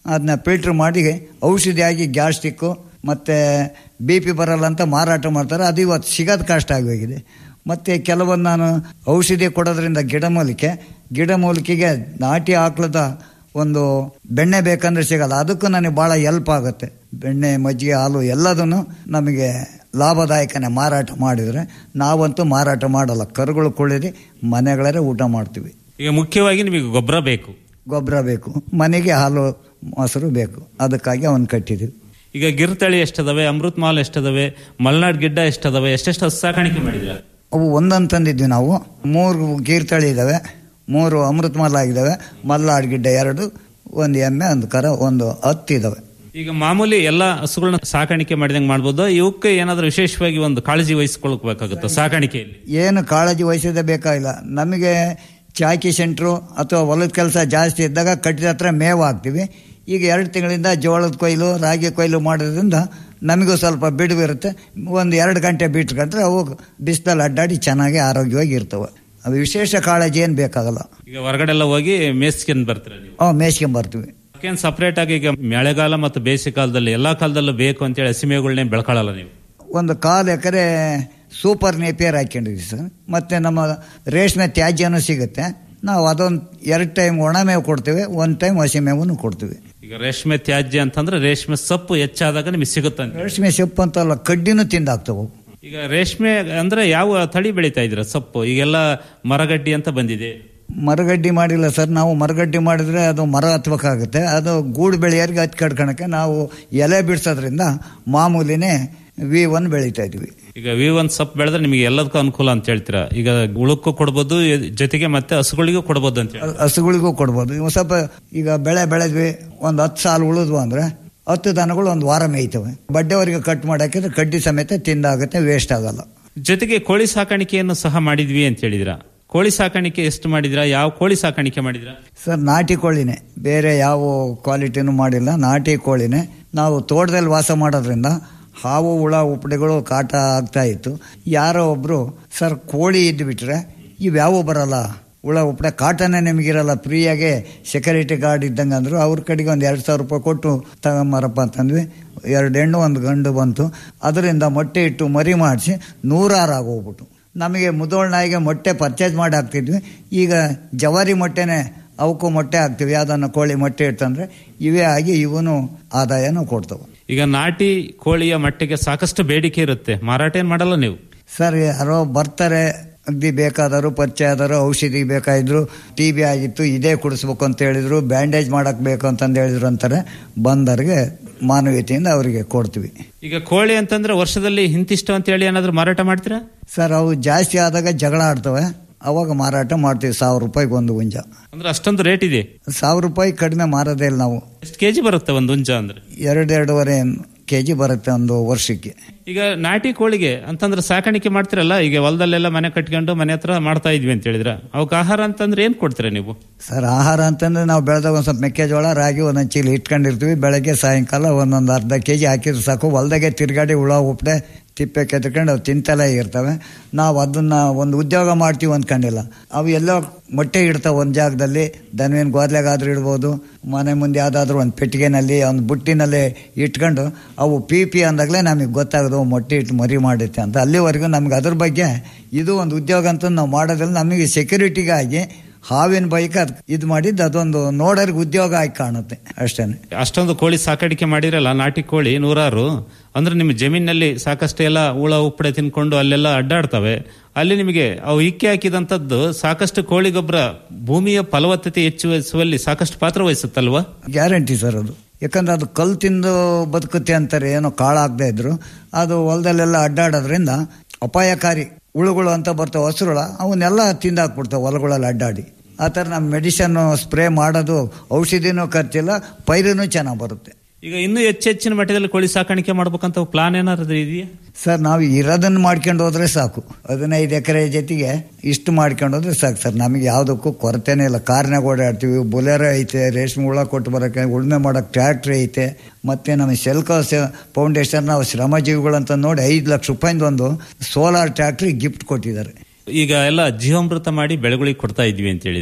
ಅದನ್ನ ಫಿಲ್ಟ್ರ್ ಮಾಡಿ ಔಷಧಿಯಾಗಿ ಗ್ಯಾಸ್ಟ್ರಿಕ್ಕು ಮತ್ತು ಬಿ ಪಿ ಬರಲ್ಲ ಅಂತ ಮಾರಾಟ ಮಾಡ್ತಾರೆ ಅದು ಇವತ್ತು ಸಿಗೋದು ಕಷ್ಟ ಆಗೋಗಿದೆ ಮತ್ತು ಕೆಲವೊಂದು ನಾನು ಔಷಧಿ ಕೊಡೋದ್ರಿಂದ ಗಿಡಮೂಲಿಕೆ ಗಿಡಮೂಲಿಕೆಗೆ ನಾಟಿ ಆಕಳದ ಒಂದು ಬೆಣ್ಣೆ ಬೇಕಂದ್ರೆ ಸಿಗಲ್ಲ ಅದಕ್ಕೂ ನನಗೆ ಭಾಳ ಎಲ್ಪ್ ಆಗುತ್ತೆ ಬೆಣ್ಣೆ ಮಜ್ಜಿಗೆ ಹಾಲು ಎಲ್ಲದನ್ನು ನಮಗೆ ಲಾಭದಾಯಕನೇ ಮಾರಾಟ ಮಾಡಿದರೆ ನಾವಂತೂ ಮಾರಾಟ ಮಾಡಲ್ಲ ಕರುಗಳು ಕುಳಿದು ಮನೆಗಳೇ ಊಟ ಮಾಡ್ತೀವಿ ಈಗ ಮುಖ್ಯವಾಗಿ ನಿಮಗೆ ಗೊಬ್ಬರ ಬೇಕು ಗೊಬ್ಬರ ಬೇಕು ಮನೆಗೆ ಹಾಲು ಮೊಸರು ಬೇಕು ಅದಕ್ಕಾಗಿ ಅವನು ಕಟ್ಟಿದ್ದೀವಿ ಈಗ ಗಿರ್ತಳಿ ಎಷ್ಟದವೆ ಅಮೃತ್ ಮಾಲ್ ಎಷ್ಟದವೆ ಮಲ್ನಾಡ್ ಗಿಡ್ಡ ಎಷ್ಟದವೆ ಎಷ್ಟೆಷ್ಟು ಹಸು ಸಾಕಾಣಿಕೆ ಮಾಡಿದ್ರ ಅವು ಒಂದೊಂದು ತಂದಿದ್ವಿ ನಾವು ಮೂರು ಗೀರ್ತಳಿ ಇದ್ದಾವೆ ಮೂರು ಅಮೃತ ಮಲ್ಲ ಆಗಿದ್ದಾವೆ ಮಲ್ನಾಡ್ ಗಿಡ್ಡ ಎರಡು ಒಂದು ಎಮ್ಮೆ ಒಂದು ಕರ ಒಂದು ಹತ್ತು ಇದ್ದಾವೆ ಈಗ ಮಾಮೂಲಿ ಎಲ್ಲ ಹಸುಗಳನ್ನ ಸಾಕಾಣಿಕೆ ಮಾಡಿದಂಗೆ ಮಾಡ್ಬೋದು ಇವಕ್ಕೆ ಏನಾದರೂ ವಿಶೇಷವಾಗಿ ಒಂದು ಕಾಳಜಿ ವಹಿಸ್ಕೊಳ್ಬೇಕಾಗುತ್ತೆ ಸಾಕಾಣಿಕೆಯಲ್ಲಿ ಏನು ಕಾಳಜಿ ವಹಿಸೋದೇ ಬೇಕಾಗಿಲ್ಲ ನಮಗೆ ಚಾಕಿ ಸೆಂಟ್ರು ಅಥವಾ ಹೊಲದ ಕೆಲಸ ಜಾಸ್ತಿ ಇದ್ದಾಗ ಕಟ್ಟಿದ ಹತ್ರ ಮೇವು ಹಾಕ್ತೀವಿ ಈಗ ಎರಡು ತಿಂಗಳಿಂದ ಜೋಳದ ಕೊಯ್ಲು ರಾಗಿ ಕೊಯ್ಲು ಮಾಡೋದ್ರಿಂದ ನಮಗೂ ಸ್ವಲ್ಪ ಬಿಡುವಿರುತ್ತೆ ಒಂದು ಎರಡು ಗಂಟೆ ಬಿಟ್ಕೊಂಡ್ರೆ ಅವು ಬಿಸಿಲಲ್ಲಿ ಅಡ್ಡಾಡಿ ಚೆನ್ನಾಗಿ ಆರೋಗ್ಯವಾಗಿ ಇರ್ತವೆ ಅದು ವಿಶೇಷ ಕಾಳಜಿ ಏನು ಬೇಕಾಗಲ್ಲ ಈಗ ಹೊರಗಡೆ ಎಲ್ಲ ಹೋಗಿ ಮೇಸ್ಕೊಂಡ್ ಬರ್ತೀರ ನೀವು ಅವು ಮೇಯ್ಸ್ಕೊಂಬರ್ತೀವಿ ಏನ್ ಸಪರೇಟ್ ಆಗಿ ಈಗ ಮಳೆಗಾಲ ಮತ್ತು ಬೇಸಿಗೆ ಕಾಲದಲ್ಲಿ ಎಲ್ಲಾ ಕಾಲದಲ್ಲೂ ಬೇಕು ಅಂತೇಳಿ ಹಸಿಮೆಗಳನ್ನೇ ಬೆಳ್ಕೊಳ್ಳಲ್ಲ ನೀವು ಒಂದು ಕಾಲು ಎಕರೆ ಸೂಪರ್ ನೇಪಿಯರ್ ಹಾಕ್ಕೊಂಡಿದ್ವಿ ಸರ್ ಮತ್ತು ನಮ್ಮ ರೇಷ್ಮೆ ತ್ಯಾಜ್ಯನೂ ಸಿಗುತ್ತೆ ನಾವು ಅದೊಂದು ಎರಡು ಟೈಮ್ ಒಣ ಮೇವು ಕೊಡ್ತೀವಿ ಒಂದು ಟೈಮ್ ಹಸಿ ಮೇವನ್ನು ಕೊಡ್ತೀವಿ ಈಗ ರೇಷ್ಮೆ ತ್ಯಾಜ್ಯ ಅಂತಂದ್ರೆ ರೇಷ್ಮೆ ಸೊಪ್ಪು ಹೆಚ್ಚಾದಾಗ ನಿಮಗೆ ಸಿಗುತ್ತಂತೆ ರೇಷ್ಮೆ ಸೊಪ್ಪು ಅಂತಲ್ಲ ಕಡ್ಡಿನೂ ತಿಂದಾಕ್ತವೆ ಈಗ ರೇಷ್ಮೆ ಅಂದ್ರೆ ಯಾವ ತಳಿ ಬೆಳೀತಾ ಇದ್ರ ಸೊಪ್ಪು ಈಗೆಲ್ಲ ಮರಗಡ್ಡಿ ಅಂತ ಬಂದಿದೆ ಮರಗಡ್ಡಿ ಮಾಡಿಲ್ಲ ಸರ್ ನಾವು ಮರಗಡ್ಡಿ ಮಾಡಿದ್ರೆ ಅದು ಮರ ಹತ್ಬೇಕಾಗುತ್ತೆ ಅದು ಗೂಡು ಬೆಳೆಯೋರಿಗೆ ಹತ್ತಿ ಕಡ್ಕೊಳಕ್ಕೆ ನಾವು ಎಲೆ ಬಿಡಿಸೋದ್ರಿಂದ ಮಾಮೂಲಿನೇ ವಿ ಒನ್ ಬೆಳೀತಾ ಇದ್ವಿ ಈಗ ವಿ ಒನ್ ಸೊಪ್ಪು ಬೆಳೆದ್ರೆ ನಿಮಗೆ ಎಲ್ಲದಕ್ಕೂ ಅನುಕೂಲ ಅಂತ ಹೇಳ್ತೀರಾ ಈಗ ಉಳುಕ್ಕೂ ಕೊಡ್ಬೋದು ಜೊತೆಗೆ ಮತ್ತೆ ಹಸುಗಳಿಗೂ ಕೊಡ್ಬೋದು ಅಂತ ಹೇಳಿ ಹಸುಗಳಿಗೂ ಕೊಡ್ಬೋದು ಇವು ಸ್ವಲ್ಪ ಈಗ ಬೆಳೆ ಬೆಳೆದ್ವಿ ಒಂದು ಹತ್ತು ಸಾಲು ಉಳಿದ್ವು ಅಂದರೆ ಹತ್ತು ದನಗಳು ಒಂದು ವಾರ ಮೇಯ್ತವೆ ಬಡ್ಡೆವರೆಗೆ ಕಟ್ ಮಾಡಾಕಿದ್ರೆ ಕಡ್ಡಿ ಸಮೇತ ತಿಂದಾಗುತ್ತೆ ವೇಸ್ಟ್ ಆಗಲ್ಲ ಜೊತೆಗೆ ಕೋಳಿ ಸಾಕಾಣಿಕೆಯನ್ನು ಸಹ ಮಾಡಿದ್ವಿ ಅಂತ ಹೇಳಿದ್ರ ಕೋಳಿ ಸಾಕಾಣಿಕೆ ಎಷ್ಟು ಮಾಡಿದ್ರಾ ಯಾವ ಕೋಳಿ ಸಾಕಾಣಿಕೆ ಮಾಡಿದ್ರಾ ಸರ್ ನಾಟಿ ಕೋಳಿನೇ ಬೇರೆ ಯಾವ ಕ್ವಾಲಿಟಿನೂ ಮಾಡಿಲ್ಲ ನಾಟಿ ಕೋಳಿನೇ ನಾವು ತೋಟದಲ್ಲಿ ವಾಸ ಮಾಡೋದ್ರಿಂದ ಹಾವು ಹುಳ ಉಪ್ಪಡೆಗಳು ಕಾಟ ಆಗ್ತಾ ಇತ್ತು ಯಾರೋ ಒಬ್ಬರು ಸರ್ ಕೋಳಿ ಇದ್ದು ಬಿಟ್ರೆ ಇವ್ಯಾವು ಬರಲ್ಲ ಹುಳ ಉಪ್ಪಡೆ ಕಾಟನೇ ನಿಮಗಿರಲ್ಲ ಫ್ರೀಯಾಗೆ ಸೆಕ್ಯೂರಿಟಿ ಗಾರ್ಡ್ ಇದ್ದಂಗೆ ಅಂದರು ಅವ್ರ ಕಡೆಗೆ ಒಂದು ಎರಡು ಸಾವಿರ ರೂಪಾಯಿ ಕೊಟ್ಟು ತಗೊಂಬರಪ್ಪ ಅಂತಂದ್ವಿ ಎರಡು ಹೆಣ್ಣು ಒಂದು ಗಂಡು ಬಂತು ಅದರಿಂದ ಮೊಟ್ಟೆ ಇಟ್ಟು ಮರಿ ಮಾಡಿಸಿ ನೂರಾರು ಆಗೋಗ್ಬಿಟ್ಟು ನಮಗೆ ಮುದೋಳ್ ನಾಯಿಗೆ ಮೊಟ್ಟೆ ಪರ್ಚೇಸ್ ಮಾಡಿ ಹಾಕ್ತಿದ್ವಿ ಈಗ ಜವಾರಿ ಮೊಟ್ಟೆನೇ ಅವಕ್ಕೂ ಮೊಟ್ಟೆ ಹಾಕ್ತೀವಿ ಯಾವುದನ್ನು ಕೋಳಿ ಮೊಟ್ಟೆ ಇಟ್ಟಂದ್ರೆ ಇವೇ ಆಗಿ ಇವನು ಆದಾಯನೂ ಕೊಡ್ತವೆ ಈಗ ನಾಟಿ ಕೋಳಿಯ ಮಟ್ಟಿಗೆ ಸಾಕಷ್ಟು ಬೇಡಿಕೆ ಇರುತ್ತೆ ಮಾರಾಟ ಏನ್ ಮಾಡಲ್ಲ ನೀವು ಸರ್ ಯಾರೋ ಬರ್ತಾರೆ ಅಗ್ದಿ ಬೇಕಾದರು ಪರಿಚಯ ಆದರು ಔಷಧಿ ಬೇಕಾಯಿದ್ರು ಟಿ ಬಿ ಆಗಿತ್ತು ಇದೇ ಕುಡಿಸ್ಬೇಕು ಅಂತ ಹೇಳಿದ್ರು ಬ್ಯಾಂಡೇಜ್ ಮಾಡಕ್ ಬೇಕು ಅಂತಂದು ಹೇಳಿದ್ರು ಅಂತಾರೆ ಬಂದವ್ರಿಗೆ ಮಾನವೀಯತೆಯಿಂದ ಅವರಿಗೆ ಕೊಡ್ತೀವಿ ಈಗ ಕೋಳಿ ಅಂತಂದ್ರೆ ವರ್ಷದಲ್ಲಿ ಇಂತಿಷ್ಟು ಅಂತ ಹೇಳಿ ಏನಾದ್ರು ಮಾರಾಟ ಮಾಡ್ತೀರಾ ಸರ್ ಅವು ಜಾಸ್ತಿ ಆದಾಗ ಜಗಳ ಆಡ್ತವೆ ಅವಾಗ ಮಾರಾಟ ಮಾಡ್ತೀವಿ ಸಾವಿರ ರೂಪಾಯಿಗೆ ಒಂದು ಹುಂಜ ಅಂದ್ರೆ ಅಷ್ಟೊಂದು ರೇಟ್ ಇದೆ ಸಾವಿರ ರೂಪಾಯಿ ಕಡಿಮೆ ಮಾರೋದೇ ಇಲ್ಲ ನಾವು ಎಷ್ಟು ಕೆಜಿ ಬರುತ್ತೆ ಒಂದು ಹುಂಜ ಅಂದ್ರೆ ಎರಡು ಎರಡೂವರೆ ಕೆ ಜಿ ಬರುತ್ತೆ ಒಂದು ವರ್ಷಕ್ಕೆ ಈಗ ನಾಟಿ ಕೋಳಿಗೆ ಅಂತಂದ್ರೆ ಸಾಕಾಣಿಕೆ ಮಾಡ್ತಿರಲ್ಲ ಈಗ ಹೊಲದಲ್ಲೆಲ್ಲ ಮನೆ ಕಟ್ಕೊಂಡು ಮನೆ ಹತ್ರ ಮಾಡ್ತಾ ಇದ್ವಿ ಅಂತ ಹೇಳಿದ್ರ ಅವಕ್ಕೆ ಆಹಾರ ಅಂತಂದ್ರೆ ಏನ್ ಕೊಡ್ತೀರಾ ನೀವು ಸರ್ ಆಹಾರ ಅಂತಂದ್ರೆ ನಾವು ಬೆಳೆದಾಗ ಒಂದು ಸ್ವಲ್ಪ ಮೆಕ್ಕೆಜೋಳ ರಾಗಿ ಒಂದೊಂದು ಚೀಲ ಇಟ್ಕೊಂಡಿರ್ತೀವಿ ಬೆಳಗ್ಗೆ ಸಾಯಂಕಾಲ ಒಂದೊಂದು ಅರ್ಧ ಕೆ ಜಿ ಹಾಕಿದ್ರೆ ಸಾಕು ಹೊಲ್ದಾಗೆ ತಿರ್ಗಾಡಿ ಹುಳ ಉಪ್ಪಡೆ ತಿಪ್ಪೆ ಕೆತ್ಕೊಂಡು ಅವು ತಿಂತಲೇ ಇರ್ತವೆ ನಾವು ಅದನ್ನ ಒಂದು ಉದ್ಯೋಗ ಮಾಡ್ತೀವಿ ಅಂದ್ಕೊಂಡಿಲ್ಲ ಅವು ಎಲ್ಲೋ ಮೊಟ್ಟೆ ಇಡ್ತಾವೆ ಒಂದು ಜಾಗದಲ್ಲಿ ದನವೇನು ಗೋದ್ಲೆಗಾದ್ರೂ ಇಡ್ಬೋದು ಮನೆ ಮುಂದೆ ಯಾವುದಾದ್ರೂ ಒಂದು ಪೆಟ್ಟಿಗೆನಲ್ಲಿ ಒಂದು ಬುಟ್ಟಿನಲ್ಲಿ ಇಟ್ಕೊಂಡು ಅವು ಪಿ ಪಿ ಅಂದಾಗಲೇ ನಮಗೆ ಗೊತ್ತಾಗೋದು ಮೊಟ್ಟೆ ಇಟ್ಟು ಮರಿ ಮಾಡುತ್ತೆ ಅಂತ ಅಲ್ಲಿವರೆಗೂ ನಮ್ಗೆ ಅದ್ರ ಬಗ್ಗೆ ಇದು ಒಂದು ಉದ್ಯೋಗ ಅಂತ ನಾವು ಮಾಡೋದ್ರಲ್ಲಿ ನಮಗೆ ಸೆಕ್ಯೂರಿಟಿಗಾಗಿ ಹಾವಿನ ಬೈಕ್ ಅದು ಇದು ಮಾಡಿದ್ದು ಅದೊಂದು ನೋಡೋರಿಗೆ ಉದ್ಯೋಗ ಆಗಿ ಕಾಣುತ್ತೆ ಅಷ್ಟೇ ಅಷ್ಟೊಂದು ಕೋಳಿ ಸಾಕಾಣಿಕೆ ಮಾಡಿರಲ್ಲ ನಾಟಿ ಕೋಳಿ ನೂರಾರು ಅಂದ್ರೆ ನಿಮ್ಮ ಜಮೀನಿನಲ್ಲಿ ಸಾಕಷ್ಟು ಎಲ್ಲ ಹುಳ ಉಪ್ಪಡೆ ತಿನ್ಕೊಂಡು ಅಲ್ಲೆಲ್ಲ ಅಡ್ಡಾಡ್ತವೆ ಅಲ್ಲಿ ನಿಮಗೆ ಅವು ಇಕ್ಕೆ ಹಾಕಿದಂಥದ್ದು ಸಾಕಷ್ಟು ಕೋಳಿ ಗೊಬ್ಬರ ಭೂಮಿಯ ಫಲವತ್ತತೆ ಹೆಚ್ಚಿಸುವಲ್ಲಿ ಸಾಕಷ್ಟು ಪಾತ್ರ ವಹಿಸುತ್ತಲ್ವಾ ಗ್ಯಾರಂಟಿ ಸರ್ ಅದು ಯಾಕಂದ್ರೆ ಅದು ಕಲ್ಲು ತಿಂದು ಬದುಕುತ್ತೆ ಅಂತಾರೆ ಏನೋ ಕಾಳಾಗದೆ ಇದ್ರು ಅದು ಹೊಲದಲ್ಲೆಲ್ಲ ಅಡ್ಡಾಡೋದ್ರಿಂದ ಅಪಾಯಕಾರಿ ಹುಳುಗಳು ಅಂತ ಬರ್ತಾವೆ ಹಸುರುಳ ಅವನ್ನೆಲ್ಲ ತಿಂದಾಕ್ಬಿಡ್ತಾವೆ ಹೊಲಗಳಲ್ಲಿ ಅಡ್ಡಾಡಿ ಆ ಥರ ನಮ್ಮ ಮೆಡಿಸನ್ ಸ್ಪ್ರೇ ಮಾಡೋದು ಔಷಧಿನೂ ಖರ್ಚಿಲ್ಲ ಪೈರುನೂ ಚೆನ್ನಾಗಿ ಬರುತ್ತೆ ಈಗ ಇನ್ನೂ ಹೆಚ್ಚು ಹೆಚ್ಚಿನ ಮಟ್ಟದಲ್ಲಿ ಕೋಳಿ ಸಾಕಾಣಿಕೆ ಮಾಡ್ಬೇಕಂತ ಪ್ಲಾನ್ ಏನಾದ್ರು ಇದೆಯಾ ಸರ್ ನಾವು ಇರೋದನ್ನು ಮಾಡ್ಕೊಂಡು ಹೋದ್ರೆ ಸಾಕು ಹದಿನೈದು ಎಕರೆ ಜೊತೆಗೆ ಇಷ್ಟು ಮಾಡ್ಕೊಂಡು ಹೋದ್ರೆ ಸಾಕು ಸರ್ ನಮಗೆ ಯಾವುದಕ್ಕೂ ಕೊರತೆನೇ ಇಲ್ಲ ಕಾರ್ನಾಗ ಓಡಾಡ್ತೀವಿ ಬುಲೆರೋ ಐತೆ ರೇಷ್ಮೆ ಹುಳ ಕೊಟ್ಟು ಬರೋಕ್ಕೆ ಉಳುಮೆ ಮಾಡೋಕ್ಕೆ ಟ್ರ್ಯಾಕ್ಟ್ರಿ ಐತೆ ಮತ್ತು ನಮ್ಮ ಶೆಲ್ಕೋ ಫೌಂಡೇಶನ್ ನಾವು ಶ್ರಮಜೀವಿಗಳು ಅಂತ ನೋಡಿ ಐದು ಲಕ್ಷ ರೂಪಾಯಿಂದ ಒಂದು ಸೋಲಾರ್ ಟ್ರ್ಯಾಕ್ಟ್ರಿ ಗಿಫ್ಟ್ ಕೊಟ್ಟಿದ್ದಾರೆ ಈಗ ಎಲ್ಲ ಜೀವಾಮೃತ ಮಾಡಿ ಬೆಳೆಗಳಿಗೆ ಕೊಡ್ತಾ ಇದ್ವಿ ಅಂತ ಹೇಳಿದ್ರ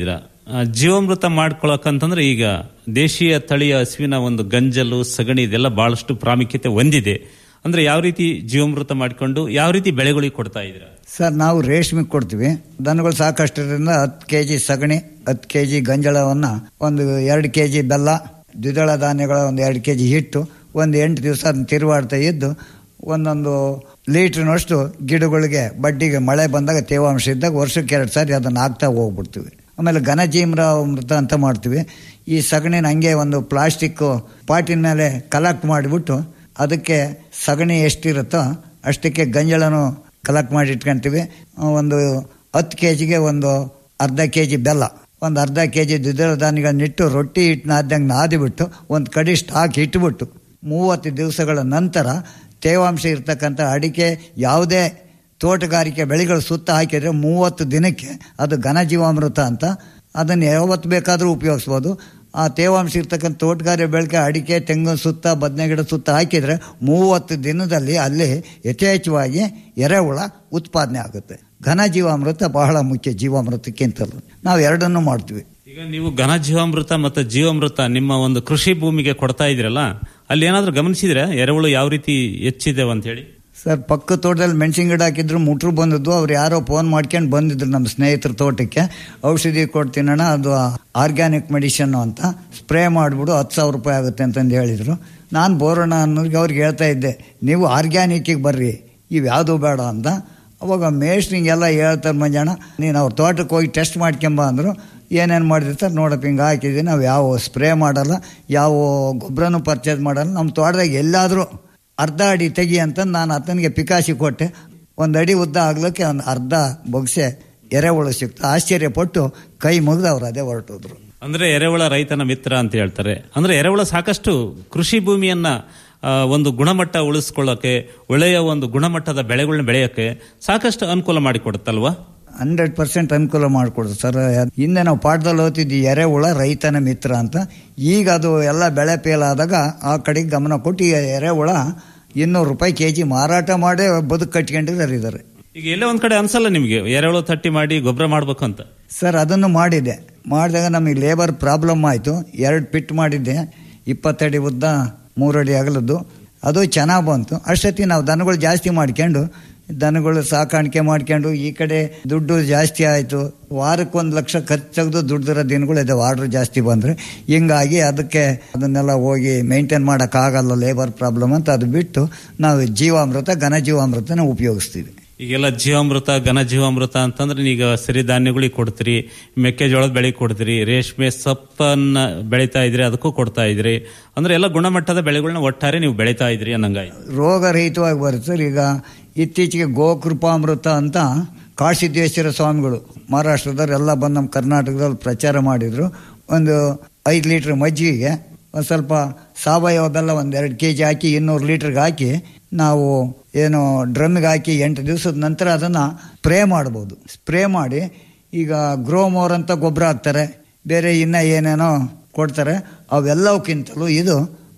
ಆ, ಜೀವಾಮೃತ ಮಾಡ್ಕೊಳಕಂತಂದ್ರೆ ಈಗ ದೇಶೀಯ ತಳಿಯ ಹಸುವಿನ ಒಂದು ಗಂಜಲು ಸಗಣಿ ಇದೆಲ್ಲ ಬಹಳಷ್ಟು ಪ್ರಾಮುಖ್ಯತೆ ಹೊಂದಿದೆ ಅಂದ್ರೆ ಯಾವ ರೀತಿ ಜೀವಾಮೃತ ಮಾಡಿಕೊಂಡು ಯಾವ ರೀತಿ ಬೆಳೆಗಳಿಗೆ ಕೊಡ್ತಾ ಇದ್ದೀರಾ ಸರ್ ನಾವು ರೇಷ್ಮೆ ಕೊಡ್ತೀವಿ ದನಗಳು ಸಾಕಷ್ಟಿರೋದ್ರಿಂದ ಹತ್ತು ಕೆ ಜಿ ಸಗಣಿ ಹತ್ತು ಕೆ ಜಿ ಗಂಜಳವನ್ನು ಒಂದು ಎರಡು ಕೆ ಜಿ ಬೆಲ್ಲ ದ್ವಿದಳ ಧಾನ್ಯಗಳ ಒಂದು ಎರಡು ಕೆ ಜಿ ಹಿಟ್ಟು ಒಂದು ಎಂಟು ದಿವಸ ಅದನ್ನ ತಿರುವಾಡ್ತಾ ಇದ್ದು ಒಂದೊಂದು ಲೀಟ್ರಿನಷ್ಟು ಗಿಡಗಳಿಗೆ ಬಡ್ಡಿಗೆ ಮಳೆ ಬಂದಾಗ ತೇವಾಂಶ ಇದ್ದಾಗ ವರ್ಷಕ್ಕೆ ಎರಡು ಸಾರಿ ಅದನ್ನು ಹಾಕ್ತಾ ಹೋಗ್ಬಿಡ್ತೀವಿ ಆಮೇಲೆ ಘನಜೀಮ್ರ ಅಮೃತ ಅಂತ ಮಾಡ್ತೀವಿ ಈ ಸಗಣಿನ ಹಂಗೆ ಒಂದು ಪ್ಲಾಸ್ಟಿಕ್ ಪಾಟಿನ ಮೇಲೆ ಕಲೆಕ್ಟ್ ಮಾಡಿಬಿಟ್ಟು ಅದಕ್ಕೆ ಸಗಣಿ ಎಷ್ಟಿರುತ್ತೋ ಅಷ್ಟಕ್ಕೆ ಗಂಜಳನು ಕಲೆಕ್ಟ್ ಮಾಡಿ ಇಟ್ಕೊಂತೀವಿ ಒಂದು ಹತ್ತು ಕೆ ಜಿಗೆ ಒಂದು ಅರ್ಧ ಕೆ ಜಿ ಬೆಲ್ಲ ಒಂದು ಅರ್ಧ ಕೆ ಜಿ ದ್ವಿದಳ ಧಾನ್ಯಗಳನ್ನಿಟ್ಟು ರೊಟ್ಟಿ ಹಿಟ್ಟು ನಾದ್ದಂಗೆ ನಾದಿಬಿಟ್ಟು ಒಂದು ಕಡಿ ಸ್ಟಾಕ್ ಇಟ್ಬಿಟ್ಟು ಮೂವತ್ತು ದಿವಸಗಳ ನಂತರ ತೇವಾಂಶ ಇರ್ತಕ್ಕಂಥ ಅಡಿಕೆ ಯಾವುದೇ ತೋಟಗಾರಿಕೆ ಬೆಳೆಗಳು ಸುತ್ತ ಹಾಕಿದರೆ ಮೂವತ್ತು ದಿನಕ್ಕೆ ಅದು ಘನಜೀವಾಮೃತ ಅಂತ ಅದನ್ನು ಯಾವತ್ತು ಬೇಕಾದರೂ ಉಪಯೋಗಿಸ್ಬೋದು ಆ ತೇವಾಂಶ ಇರ್ತಕ್ಕಂಥ ತೋಟಗಾರಿಕೆ ಬೆಳೆಗೆ ಅಡಿಕೆ ತೆಂಗಿನ ಸುತ್ತ ಬದನೆ ಗಿಡ ಸುತ್ತ ಹಾಕಿದರೆ ಮೂವತ್ತು ದಿನದಲ್ಲಿ ಅಲ್ಲಿ ಯಥೇಚ್ಛವಾಗಿ ಎರೆಹುಳ ಉತ್ಪಾದನೆ ಆಗುತ್ತೆ ಘನ ಜೀವಾಮೃತ ಬಹಳ ಮುಖ್ಯ ಜೀವಾಮೃತಕ್ಕಿಂತಲೂ ನಾವು ಎರಡನ್ನೂ ಮಾಡ್ತೀವಿ ಈಗ ನೀವು ಘನ ಜೀವಾಮೃತ ಮತ್ತು ಜೀವಾಮೃತ ನಿಮ್ಮ ಒಂದು ಕೃಷಿ ಭೂಮಿಗೆ ಕೊಡ್ತಾ ಇದ್ರಲ್ಲ ಅಲ್ಲಿ ಏನಾದ್ರೂ ಗಮನಿಸಿದ್ರೆ ಎರೆಹುಳು ಯಾವ ರೀತಿ ಹೆಚ್ಚಿದೆ ಅಂತ ಹೇಳಿ ಸರ್ ಪಕ್ಕ ತೋಟದಲ್ಲಿ ಮೆಣಸಿನ ಗಿಡ ಹಾಕಿದ್ರು ಮುಟ್ರು ಬಂದದ್ದು ಅವ್ರು ಯಾರೋ ಫೋನ್ ಮಾಡ್ಕೊಂಡು ಬಂದಿದ್ರು ನಮ್ಮ ಸ್ನೇಹಿತರ ತೋಟಕ್ಕೆ ಔಷಧಿ ಕೊಡ್ತೀನಣ್ಣ ಅದು ಆರ್ಗ್ಯಾನಿಕ್ ಮೆಡಿಷನ್ ಅಂತ ಸ್ಪ್ರೇ ಮಾಡಿಬಿಡು ಹತ್ತು ಸಾವಿರ ರೂಪಾಯಿ ಆಗುತ್ತೆ ಅಂತಂದು ಹೇಳಿದರು ನಾನು ಬೋರೋಣ ಅನ್ನೋರಿಗೆ ಅವ್ರಿಗೆ ಹೇಳ್ತಾ ಇದ್ದೆ ನೀವು ಆರ್ಗ್ಯಾನಿಕ್ಕಿಗೆ ಬರ್ರಿ ಇವು ಯಾವುದೂ ಬೇಡ ಅಂತ ಅವಾಗ ಮೇಸ್ಟ್ರಿಂಗೆಲ್ಲ ಹೇಳ್ತಾರೆ ಮಂಜಣ್ಣ ನೀನು ಅವ್ರ ತೋಟಕ್ಕೆ ಹೋಗಿ ಟೆಸ್ಟ್ ಮಾಡ್ಕೊಂಬ ಅಂದರು ಏನೇನು ಮಾಡಿರ್ತಾರೆ ನೋಡಪ್ಪ ಹಿಂಗೆ ಹಾಕಿದ್ವಿ ನಾವು ಯಾವ ಸ್ಪ್ರೇ ಮಾಡಲ್ಲ ಯಾವ ಗೊಬ್ಬರನೂ ಪರ್ಚೇಸ್ ಮಾಡಲ್ಲ ನಮ್ಮ ತೋಟದಾಗ ಎಲ್ಲಾದರೂ ಅರ್ಧ ಅಡಿ ತೆಗಿ ಅಂತ ನಾನು ಆತನಿಗೆ ಪಿಕಾಸಿ ಕೊಟ್ಟೆ ಒಂದು ಅಡಿ ಉದ್ದ ಆಗ್ಲಿಕ್ಕೆ ಒಂದು ಅರ್ಧ ಬೊಗ್ಸೆ ಎರೆಹುಳು ಸಿಕ್ತು ಆಶ್ಚರ್ಯಪಟ್ಟು ಕೈ ಮುಗಿದು ಅವ್ರು ಅದೇ ಹೊರಟೋದ್ರು ಅಂದ್ರೆ ಎರೆಹುಳ ರೈತನ ಮಿತ್ರ ಅಂತ ಹೇಳ್ತಾರೆ ಅಂದ್ರೆ ಎರೆಹುಳ ಸಾಕಷ್ಟು ಕೃಷಿ ಭೂಮಿಯನ್ನ ಆ, ಒಂದು ಗುಣಮಟ್ಟ ಉಳಿಸ್ಕೊಳ್ಳೋಕೆ ಒಳ್ಳೆಯ ಒಂದು ಗುಣಮಟ್ಟದ ಬೆಳೆಗಳನ್ನ ಬೆಳೆಯೋಕೆ ಸಾಕಷ್ಟು ಅನುಕೂಲ ಮಾಡಿಕೊಡುತ್ತಲ್ವಾ ಹಂಡ್ರೆಡ್ ಪರ್ಸೆಂಟ್ ಅನುಕೂಲ ಮಾಡಿಕೊಡ್ತು ಸರ್ ಹಿಂದೆ ನಾವು ಪಾಠದಲ್ಲಿ ಓದ್ತಿದ್ವಿ ಎರೆಹುಳ ರೈತನ ಮಿತ್ರ ಅಂತ ಈಗ ಅದು ಎಲ್ಲ ಬೆಳೆ ಆದಾಗ ಆ ಕಡೆಗೆ ಗಮನ ಕೊಟ್ಟು ಈ ಎರೆಹುಳ ಇನ್ನೂರು ರೂಪಾಯಿ ಕೆ ಜಿ ಮಾರಾಟ ಮಾಡೇ ಬದುಕು ಕಟ್ಕೊಂಡಿದ್ದಾರೆ ಇದ್ದಾರೆ ಈಗ ಎಲ್ಲೇ ಒಂದ್ ಕಡೆ ಅನ್ಸಲ್ಲ ನಿಮ್ಗೆ ಎರೆಹುಳು ತಟ್ಟಿ ಮಾಡಿ ಗೊಬ್ಬರ ಮಾಡ್ಬೇಕು ಅಂತ ಸರ್ ಅದನ್ನು ಮಾಡಿದೆ ಮಾಡಿದಾಗ ನಮಗೆ ಲೇಬರ್ ಪ್ರಾಬ್ಲಮ್ ಆಯಿತು ಎರಡು ಪಿಟ್ ಮಾಡಿದ್ದೆ ಇಪ್ಪತ್ತಡಿ ಉದ್ದ ಮೂರಡಿ ಅಗಲದ್ದು ಅದು ಚೆನ್ನಾಗಿ ಬಂತು ಅಷ್ಟೊತ್ತಿಗೆ ನಾವು ದನಗಳು ಜಾಸ್ತಿ ಮಾಡ್ಕೊಂಡು ದನಗಳು ಸಾಕಾಣಿಕೆ ಮಾಡ್ಕೊಂಡು ಈ ಕಡೆ ದುಡ್ಡು ಜಾಸ್ತಿ ಆಯಿತು ವಾರಕ್ಕೊಂದು ಲಕ್ಷ ಖರ್ಚು ತೆಗೆದು ದುಡ್ದಿರೋ ದಿನಗಳು ಇದೆ ಆರ್ಡ್ರ್ ಜಾಸ್ತಿ ಬಂದರೆ ಹಿಂಗಾಗಿ ಅದಕ್ಕೆ ಅದನ್ನೆಲ್ಲ ಹೋಗಿ ಮೇಂಟೈನ್ ಮಾಡೋಕ್ಕಾಗಲ್ಲ ಲೇಬರ್ ಪ್ರಾಬ್ಲಮ್ ಅಂತ ಅದು ಬಿಟ್ಟು ನಾವು ಜೀವಾಮೃತ ಘನ ಜೀವಾಮೃತನ ಉಪಯೋಗಿಸ್ತೀವಿ ಈಗೆಲ್ಲ ಜೀವಾಮೃತ ಘನ ಜೀವಾಮೃತ ಅಂತಂದ್ರೆ ಈಗ ಸಿರಿಧಾನ್ಯಗಳಿಗೆ ಕೊಡ್ತೀರಿ ಮೆಕ್ಕೆಜೋಳದ ಬೆಳೆ ಕೊಡ್ತೀರಿ ರೇಷ್ಮೆ ಸೊಪ್ಪನ್ನ ಬೆಳೀತಾ ಇದ್ರಿ ಅದಕ್ಕೂ ಕೊಡ್ತಾ ಇದ್ರಿ ಅಂದ್ರೆ ಎಲ್ಲ ಗುಣಮಟ್ಟದ ಬೆಳೆಗಳನ್ನ ಒಟ್ಟಾರೆ ನೀವು ಬೆಳೀತಾ ಇದ್ರಿ ಅನ್ನಂಗಾಯ್ತು ರೋಗರಹಿತವಾಗಿ ಬರುತ್ತೆ ಸರ್ ಈಗ ಇತ್ತೀಚೆಗೆ ಗೋಕೃಪಾಮೃತ ಅಂತ ಕಾಶಿದ್ದೇಶ್ವರ ಸ್ವಾಮಿಗಳು ಮಹಾರಾಷ್ಟ್ರದವ್ರು ಎಲ್ಲ ಬಂದು ನಮ್ಮ ಕರ್ನಾಟಕದಲ್ಲಿ ಪ್ರಚಾರ ಮಾಡಿದರು ಒಂದು ಐದು ಲೀಟ್ರ್ ಮಜ್ಜಿಗೆಗೆ ಒಂದು ಸ್ವಲ್ಪ ಸಾವಯವ ಬೆಲ್ಲ ಒಂದು ಎರಡು ಕೆ ಜಿ ಹಾಕಿ ಇನ್ನೂರು ಲೀಟ್ರಿಗೆ ಹಾಕಿ ನಾವು ಏನು ಡ್ರಮ್ಗೆ ಹಾಕಿ ಎಂಟು ದಿವಸದ ನಂತರ ಅದನ್ನು ಸ್ಪ್ರೇ ಮಾಡ್ಬೋದು ಸ್ಪ್ರೇ ಮಾಡಿ ಈಗ ಗ್ರೋಮೋರ್ ಅಂತ ಗೊಬ್ಬರ ಹಾಕ್ತಾರೆ ಬೇರೆ ಇನ್ನೂ ಏನೇನೋ ಕೊಡ್ತಾರೆ ಅವೆಲ್ಲವಕ್ಕಿಂತಲೂ ಇದು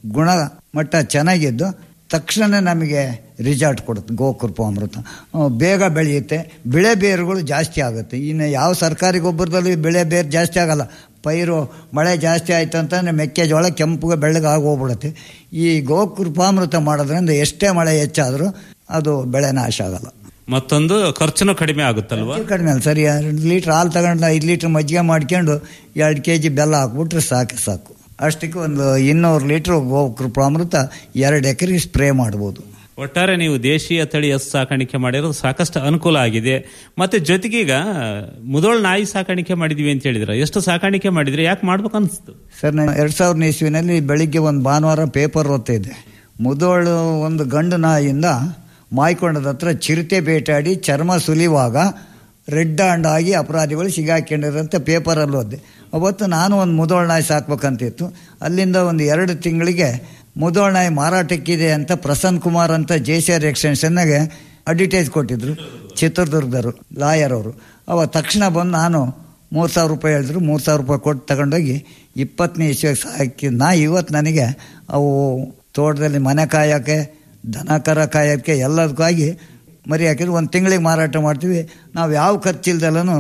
ಗುಣಮಟ್ಟ ಚೆನ್ನಾಗಿದ್ದು ತಕ್ಷಣ ನಮಗೆ ರಿಸಲ್ಟ್ ಕೊಡುತ್ತೆ ಗೋಕೃಪ ಅಮೃತ ಆ, ಬೇಗ ಬೆಳೆಯುತ್ತೆ ಬೆಳೆ ಬೇರುಗಳು ಜಾಸ್ತಿ ಆಗುತ್ತೆ ಇನ್ನು ಯಾವ ಸರ್ಕಾರಿ ಗೊಬ್ಬರದಲ್ಲಿ ಬೆಳೆ ಬೇರು ಜಾಸ್ತಿ ಆಗಲ್ಲ ಪೈರು ಮಳೆ ಜಾಸ್ತಿ ಆಯ್ತು ಅಂತಂದರೆ ಮೆಕ್ಕೆಜೋಳ ಕೆಂಪುಗೆ ಬೆಳ್ಳಗೆ ಆಗೋಗ್ಬಿಡುತ್ತೆ ಈ ಗೋಕೃಪಾಮೃತ ಮಾಡೋದ್ರಿಂದ ಎಷ್ಟೇ ಮಳೆ ಹೆಚ್ಚಾದರೂ ಅದು ಬೆಳೆ ನಾಶ ಆಗಲ್ಲ ಮತ್ತೊಂದು ಖರ್ಚುನು ಕಡಿಮೆ ಆಗುತ್ತಲ್ವಾ ಕಡಿಮೆ ಅಲ್ಲ ಸರಿ ಎರಡು ಲೀಟ್ರ್ ಹಾಲು ತಗೊಂಡು ಐದು ಲೀಟ್ರ್ ಮಜ್ಜಿಗೆ ಮಾಡ್ಕೊಂಡು ಎರಡು ಕೆ ಜಿ ಬೆಲ್ಲ ಹಾಕ್ಬಿಟ್ರೆ ಸಾಕು ಸಾಕು ಅಷ್ಟಕ್ಕೆ ಒಂದು ಇನ್ನೂರು ಲೀಟ್ರ್ ಗೋಕೃಪಾಮೃತ ಎರಡು ಎಕರೆ ಸ್ಪ್ರೇ ಮಾಡ್ಬೋದು ಒಟ್ಟಾರೆ ನೀವು ದೇಶೀಯ ತಳಿ ಹಸು ಸಾಕಾಣಿಕೆ ಮಾಡಿರೋದು ಸಾಕಷ್ಟು ಅನುಕೂಲ ಆಗಿದೆ ಮತ್ತೆ ಜೊತೆಗೀಗ ಮುದೋಳ್ ನಾಯಿ ಸಾಕಾಣಿಕೆ ಮಾಡಿದೀವಿ ಅಂತ ಹೇಳಿದ್ರೆ ಎಷ್ಟು ಸಾಕಾಣಿಕೆ ಮಾಡಿದ್ರೆ ಯಾಕೆ ಮಾಡ್ಬೇಕು ಅನಿಸ್ತು ಸರ್ ನಾನು ಎರಡು ಸಾವಿರದ ಇಸ್ವಿನಲ್ಲಿ ಬೆಳಿಗ್ಗೆ ಒಂದು ಭಾನುವಾರ ಪೇಪರ್ ಓದ್ತಾ ಇದ್ದೆ ಮುದೋಳು ಒಂದು ಗಂಡು ನಾಯಿಯಿಂದ ಮಾಯ್ಕೊಂಡದ ಹತ್ರ ಚಿರತೆ ಬೇಟಾಡಿ ಚರ್ಮ ಸುಲಿಯುವಾಗ ರೆಡ್ ಹ್ಯಾಂಡ್ ಆಗಿ ಅಪರಾಧಿಗಳು ಸಿಗಾಕೊಂಡಿರಂತೆ ಪೇಪರಲ್ಲಿ ಓದಿದೆ ಅವತ್ತು ನಾನು ಒಂದು ಮುದೋಳು ನಾಯಿ ಸಾಕ್ಬೇಕಂತಿತ್ತು ಅಲ್ಲಿಂದ ಒಂದು ಎರಡು ತಿಂಗಳಿಗೆ ಮುದೋಳು ನಾಯಿ ಮಾರಾಟಕ್ಕಿದೆ ಅಂತ ಪ್ರಸನ್ನ ಕುಮಾರ್ ಅಂತ ಜೆ ಸಿ ಆರ್ ಎಕ್ಸ್ಟೆನ್ಷನ್ನಾಗೆ ಅಡ್ವರ್ಟೈಸ್ ಕೊಟ್ಟಿದ್ರು ಚಿತ್ರದುರ್ಗದವರು ಲಾಯರ್ ಅವರು ಅವ ತಕ್ಷಣ ಬಂದು ನಾನು ಮೂರು ಸಾವಿರ ರೂಪಾಯಿ ಹೇಳಿದ್ರು ಮೂರು ಸಾವಿರ ರೂಪಾಯಿ ಕೊಟ್ಟು ತಗೊಂಡೋಗಿ ಇಪ್ಪತ್ತನೇ ಇಸ್ವಿಗೆ ಸಾಕಿ ನಾ ಇವತ್ತು ನನಗೆ ಅವು ತೋಟದಲ್ಲಿ ಮನೆ ಕಾಯೋಕ್ಕೆ ದನ ಕರ ಕಾಯೋಕ್ಕೆ ಎಲ್ಲದಕ್ಕಾಗಿ ಮರಿ ಹಾಕಿದ್ರು ಒಂದು ತಿಂಗಳಿಗೆ ಮಾರಾಟ ಮಾಡ್ತೀವಿ ನಾವು ಯಾವ ಖರ್ಚಿಲ್ದಲ್ಲೂ